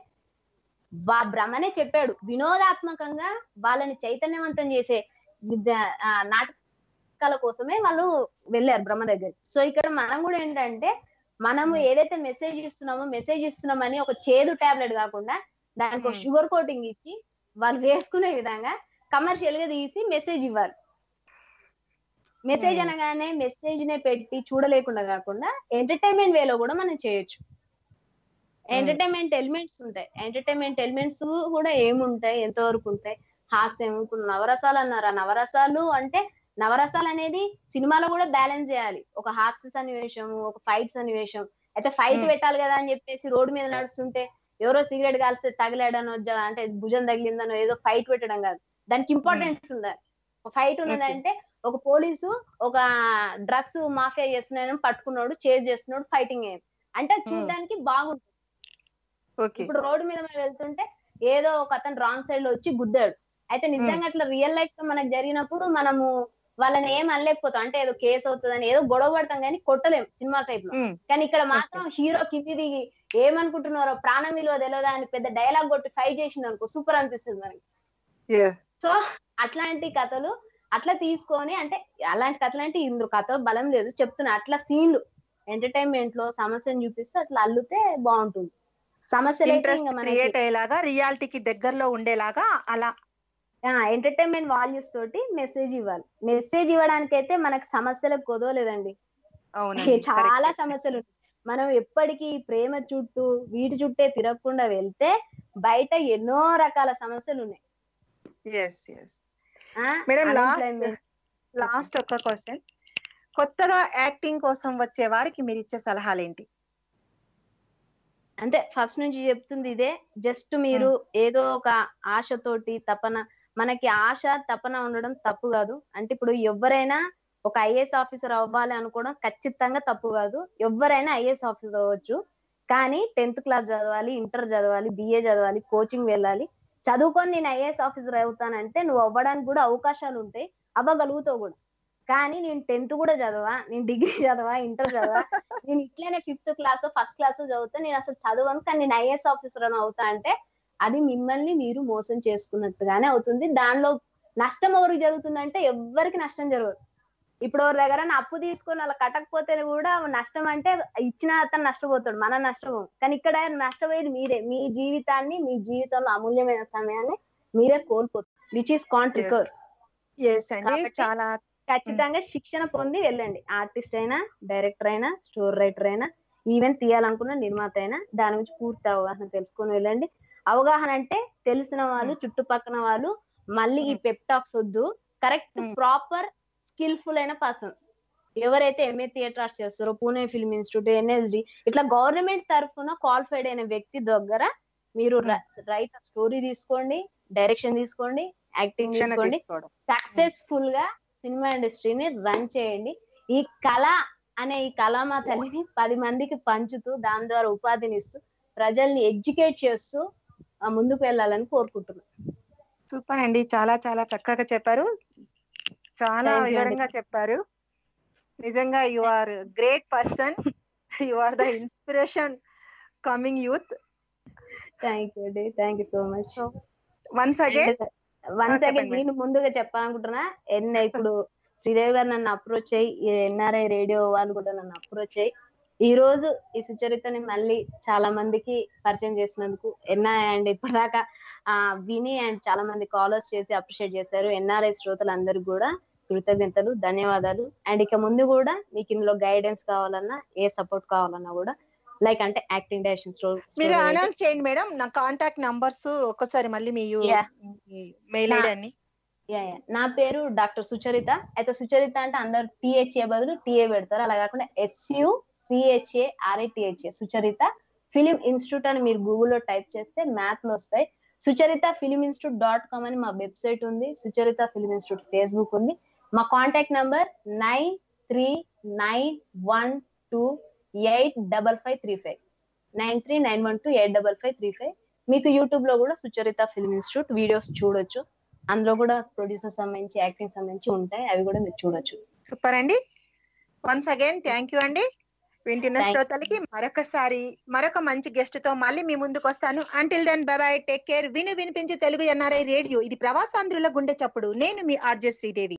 వా బ్రహ్మనే చెప్పాడు వినోదాత్మకంగా వాళ్ళని చైతన్యవంతం చేసే విద్య- ఆ, నాటకాల కోసమే వాళ్ళు వెళ్ళారు బ్రహ్మ దగ్గర సో ఇక్కడ మనం కూడా ఏంటంటే మనము ఏదైతే మెసేజ్ ఇస్తున్నామో మెసేజ్ ఇస్తున్నామని ఒక చేదు టాబ్లెట్ కాకుండా దానికి ఒక Hmm. షుగర్ కోటింగ్ ఇచ్చి వాళ్ళు వేసుకునే విధంగా కమర్షియల్ గా తీసి మెసేజ్ ఇవ్వాలి మెసేజ్ Hmm. అనగానే మెసేజ్ నే పెట్టి చూడలేకుండా కాకుండా ఎంటర్టైన్మెంట్ వేలో కూడా మనం చేయొచ్చు ఎంటర్టైన్మెంట్ ఎలిమెంట్స్ ఉంటాయి ఎంటర్టైన్మెంట్ ఎలిమెంట్స్ కూడా ఏముంటాయి ఎంతవరకు ఉంటాయి హాస్యం ఇప్పుడు నవరసాలు అన్నారు ఆ నవరసాలు అంటే నవరసాలు అనేది సినిమాలో కూడా బ్యాలెన్స్ చేయాలి ఒక హాస్య సన్నివేశం ఒక ఫైట్ సన్నివేశం అయితే ఫైట్ Hmm. పెట్టాలి కదా అని చెప్పేసి రోడ్డు మీద నడుస్తుంటే ఎవరో సిగరెట్ కాల్స్తే తగిలాడనో జ- అంటే భుజం తగిలిందనో ఏదో ఫైట్ పెట్టడం కాదు దానికి ఇంపార్టెన్స్ ఉండాలి ఒక ఫైట్ ఉన్నదంటే ఒక పోలీసు ఒక డ్రగ్స్ మాఫియా చేస్తున్నాడని పట్టుకున్నాడు చేజ్ చేస్తున్నాడు ఫైటింగ్ అయ్యింది అంటే అది చూడడానికి బాగుంటుంది ఓకే ఇప్పుడు రోడ్డు మీద మనం వెళ్తుంటే ఏదో ఒక అతను రాంగ్ సైడ్ లో వచ్చి గుద్దాడు అయితే నిజంగా అట్లా రియల్ లైఫ్ లో మనకు జరిగినప్పుడు మనము వాళ్ళని ఏం అనలేకపోతాం అంటే ఏదో కేసు అవుతుందని ఏదో గొడవ పడతాం కానీ కొట్టలేం సినిమా టైప్ లో కానీ ఇక్కడ మాత్రం హీరో కింది దిగి ఏమనుకుంటున్నారో ప్రాణం విలువ తెలియదా అని పెద్ద డైలాగ్ కొట్టి ఫైట్ చేసిండు అనుకో సూపర్ అనిపిస్తుంది మనకి సో అట్లాంటి కథలు అట్లా తీసుకొని అంటే అలాంటి కథలు అంటే ఇందులో కథలు బలం లేదు చెప్తున్నా అట్లా సీన్లు ఎంటర్టైన్మెంట్ లో సమస్యను చూపిస్తే అట్లా అల్లుతే బాగుంటుంది సమస్యలు అయితే ఇంట్రెస్ట్ ఇంకా మనకి క్రియేట్ అయ్యేలాగా రియాలిటీకి దగ్గరలో ఉండేలాగా అలా ఎంటర్టైన్మెంట్ వాల్యూస్ తోటి మెసేజ్ ఇవ్వాలి మెసేజ్ ఇవ్వడానికి అయితే మనకు సమస్యలకు కుదవలేదండి అవునండి చాలా correct. సమస్యలు ఉన్నాయి. మనం ఎప్పటికీ ప్రేమ చుట్టూ వీటి చుట్టే తిరగకుండా వెళ్తే బయట ఎన్నో రకాల సమస్యలు ఉన్నాయి yes yes madam last Unemployment. Last ఒక క్వశ్చన్ కొత్తగా యాక్టింగ్ కోసం వచ్చే వారికి మీరు ఇచ్చే సలహాలు ఏంటి అంటే ఫస్ట్ నుంచి చెప్తుంది ఇదే జస్ట్ మీరు ఏదో ఒక ఆశతోటి తపన మనకి ఆశ తపన ఉండడం తప్పు కాదు అంటే ఇప్పుడు ఎవరైనా ఒక ఐఏఎస్ ఆఫీసర్ అవ్వాలి అనుకోవడం ఖచ్చితంగా తప్పు కాదు ఎవరైనా ఐఏఎస్ ఆఫీసర్ అవ్వచ్చు కానీ టెన్త్ క్లాస్ చదవాలి ఇంటర్ చదవాలి బిఏ చదవాలి కోచింగ్ వెళ్ళాలి చదువుకొని నేను ఐఏఎస్ ఆఫీసర్ అవుతానంటే నువ్వు అవ్వడానికి కూడా అవకాశాలు ఉంటాయి అవ్వగలుగుతావు కూడా కానీ నేను టెన్త్ కూడా చదవా నేను డిగ్రీ చదవా ఇంటర్ చదవా నేను ఇట్లనే ఫిఫ్త్ క్లాస్ ఫస్ట్ క్లాస్ చదివితే నేను అసలు చదవను కానీ నేను ఐఏఎస్ ఆఫీసర్ అని అవుతా అంటే అది మిమ్మల్ని మీరు మోసం చేసుకున్నట్టుగానే అవుతుంది దానిలో నష్టం ఎవరికి జరుగుతుందంటే ఎవ్వరికి నష్టం జరగదు ఇప్పుడు ఎవరి దగ్గర అప్పు తీసుకొని అలా కట్టకపోతే కూడా నష్టం అంటే ఇచ్చిన అతను నష్టపోతాడు మనం నష్టపోం కానీ ఇక్కడ నష్టపోయేది మీరే మీ జీవితాన్ని మీ జీవితంలో అమూల్యమైన సమయాన్ని మీరే కోల్పోతారు which is can't recover yes అండి కాబట్టి చాలా ఖచ్చితంగా శిక్షణ పొంది వెళ్ళండి ఆర్టిస్ట్ అయినా డైరెక్టర్ అయినా స్టోర్ రైటర్ అయినా ఈవెన్ తీయాలనుకున్న నిర్మాత అయినా దాని గురించి పూర్తి అవగాహన తెలుసుకొని వెళ్ళండి అవగాహన అంటే తెలిసిన వాళ్ళు చుట్టుపక్కల వాళ్ళు మళ్ళీ ఈ పెప్టాక్స్ వద్దు కరెక్ట్ ప్రాపర్ స్కిల్ఫుల్ అయిన పర్సన్స్ ఎవరైతే ఎంఏ థియేటర్ ఆర్ట్స్ చేస్తారో పూణే ఫిల్మ్ ఇన్స్టిట్యూట్ ఎన్ఎస్డి ఇట్లా గవర్నమెంట్ తరఫున క్వాలిఫైడ్ అయిన వ్యక్తి దగ్గర మీరు రైట్ స్టోరీ తీసుకోండి డైరెక్షన్ తీసుకోండి యాక్టింగ్ శిక్షణ తీసుకోండి తీసుకోవడం సక్సెస్ఫుల్ గా సినిమా ఇండస్ట్రీని రన్ చేయండి ఈ కళ అనే ఈ కళామా తల్లిని పది మందికి పంచుతూ దాని ద్వారా ఉపాధిని ఇస్తూ ప్రజల్ని ఎడ్యుకేట్ చేస్తూ ఆ, ముందుకు వెళ్ళాలని కోరుకుంటున్నాను సూపర్ అండి చాలా చాలా చక్కగా చెప్పారు చాలా Thank you అండి. వివరంగా చెప్పారు నిజంగా you are great person you are the inspiration coming youth thank you అండి thank you so much once again once చెప్పండి అగైన్ నేను ముందుగా చెప్పాలనుకుంటున్నా ఎన్న ఇప్పుడు శ్రీదేవి గారు నన్ను అప్రోచ్ అయ్యి ఎన్ఆర్ఐ రేడియో వాళ్ళు కూడా నన్ను అప్రోచ్ అయ్యి ఈ రోజు ఈ సుచరితని మళ్ళీ చాలా మందికి పరిచయం చేసినందుకు ఎన్ఐ అండ్ ఇప్పటిదాకా ఆ విని అండ్ చాలా మంది కాలర్స్ చేసి అప్రిషియేట్ చేశారు ఎన్ఆర్ఐ శ్రోతలందరికీ కూడా కృతజ్ఞతలు ధన్యవాదాలు అండ్ ఇక ముందు కూడా మీకు ఇందులో గైడెన్స్ కావాలన్నా ఏ సపోర్ట్ కావాలన్నా కూడా లైక్ అంటే యాక్టింగ్ డైరెక్షన్ మీరు అనౌన్స్ చేయండి మేడం నా కాంటాక్ట్ నంబర్స్ ఒక్కసారి మళ్ళీ మీ Yeah. మెయిల్ నా- ఐడి అన్ని యా యా నా పేరు డాక్టర్ సుచరిత అయితే సుచరిత అంటే అందరు టిహెచ్ఏ బదులు టిఏ పెడతారు అలా కాకుండా S U C H A R I T H A Sucharitha film institute అని మీరు గూగుల్లో టైప్ చేస్తే మ్యాప్ లో వస్తాయి Sucharitha film institute dot com అని మా వెబ్సైట్ ఉంది సుచరిత ఫిలిం ఇన్స్టిట్యూట్ ఫేస్బుక్ ఉంది మా contact number nine three nine one two eight double five three five nine three nine one two eight double five three five మీకు YouTube లో కూడా Sucharitha film institute videos చూడొచ్చు అందులో కూడా ప్రొడ్యూసర్ సంబంధించి యాక్టింగ్ సంబంధించి ఉంటాయి అవి కూడా మీరు చూడొచ్చు సూపర్ అండి వన్స్ అగైన్ థ్యాంక్ యూ అండి వింటున్న Thank- శ్రోతలకి మరొకసారి మరొక మంచి గెస్ట్ తో మళ్ళీ మీ ముందుకు వస్తాను until then bye take care విను వినిపించి తెలుగు ఎన్ఆర్ఐ రేడియో ఇది ప్రవాసాంధ్రుల గుండె చప్పుడు నేను మీ ఆర్జే శ్రీదేవి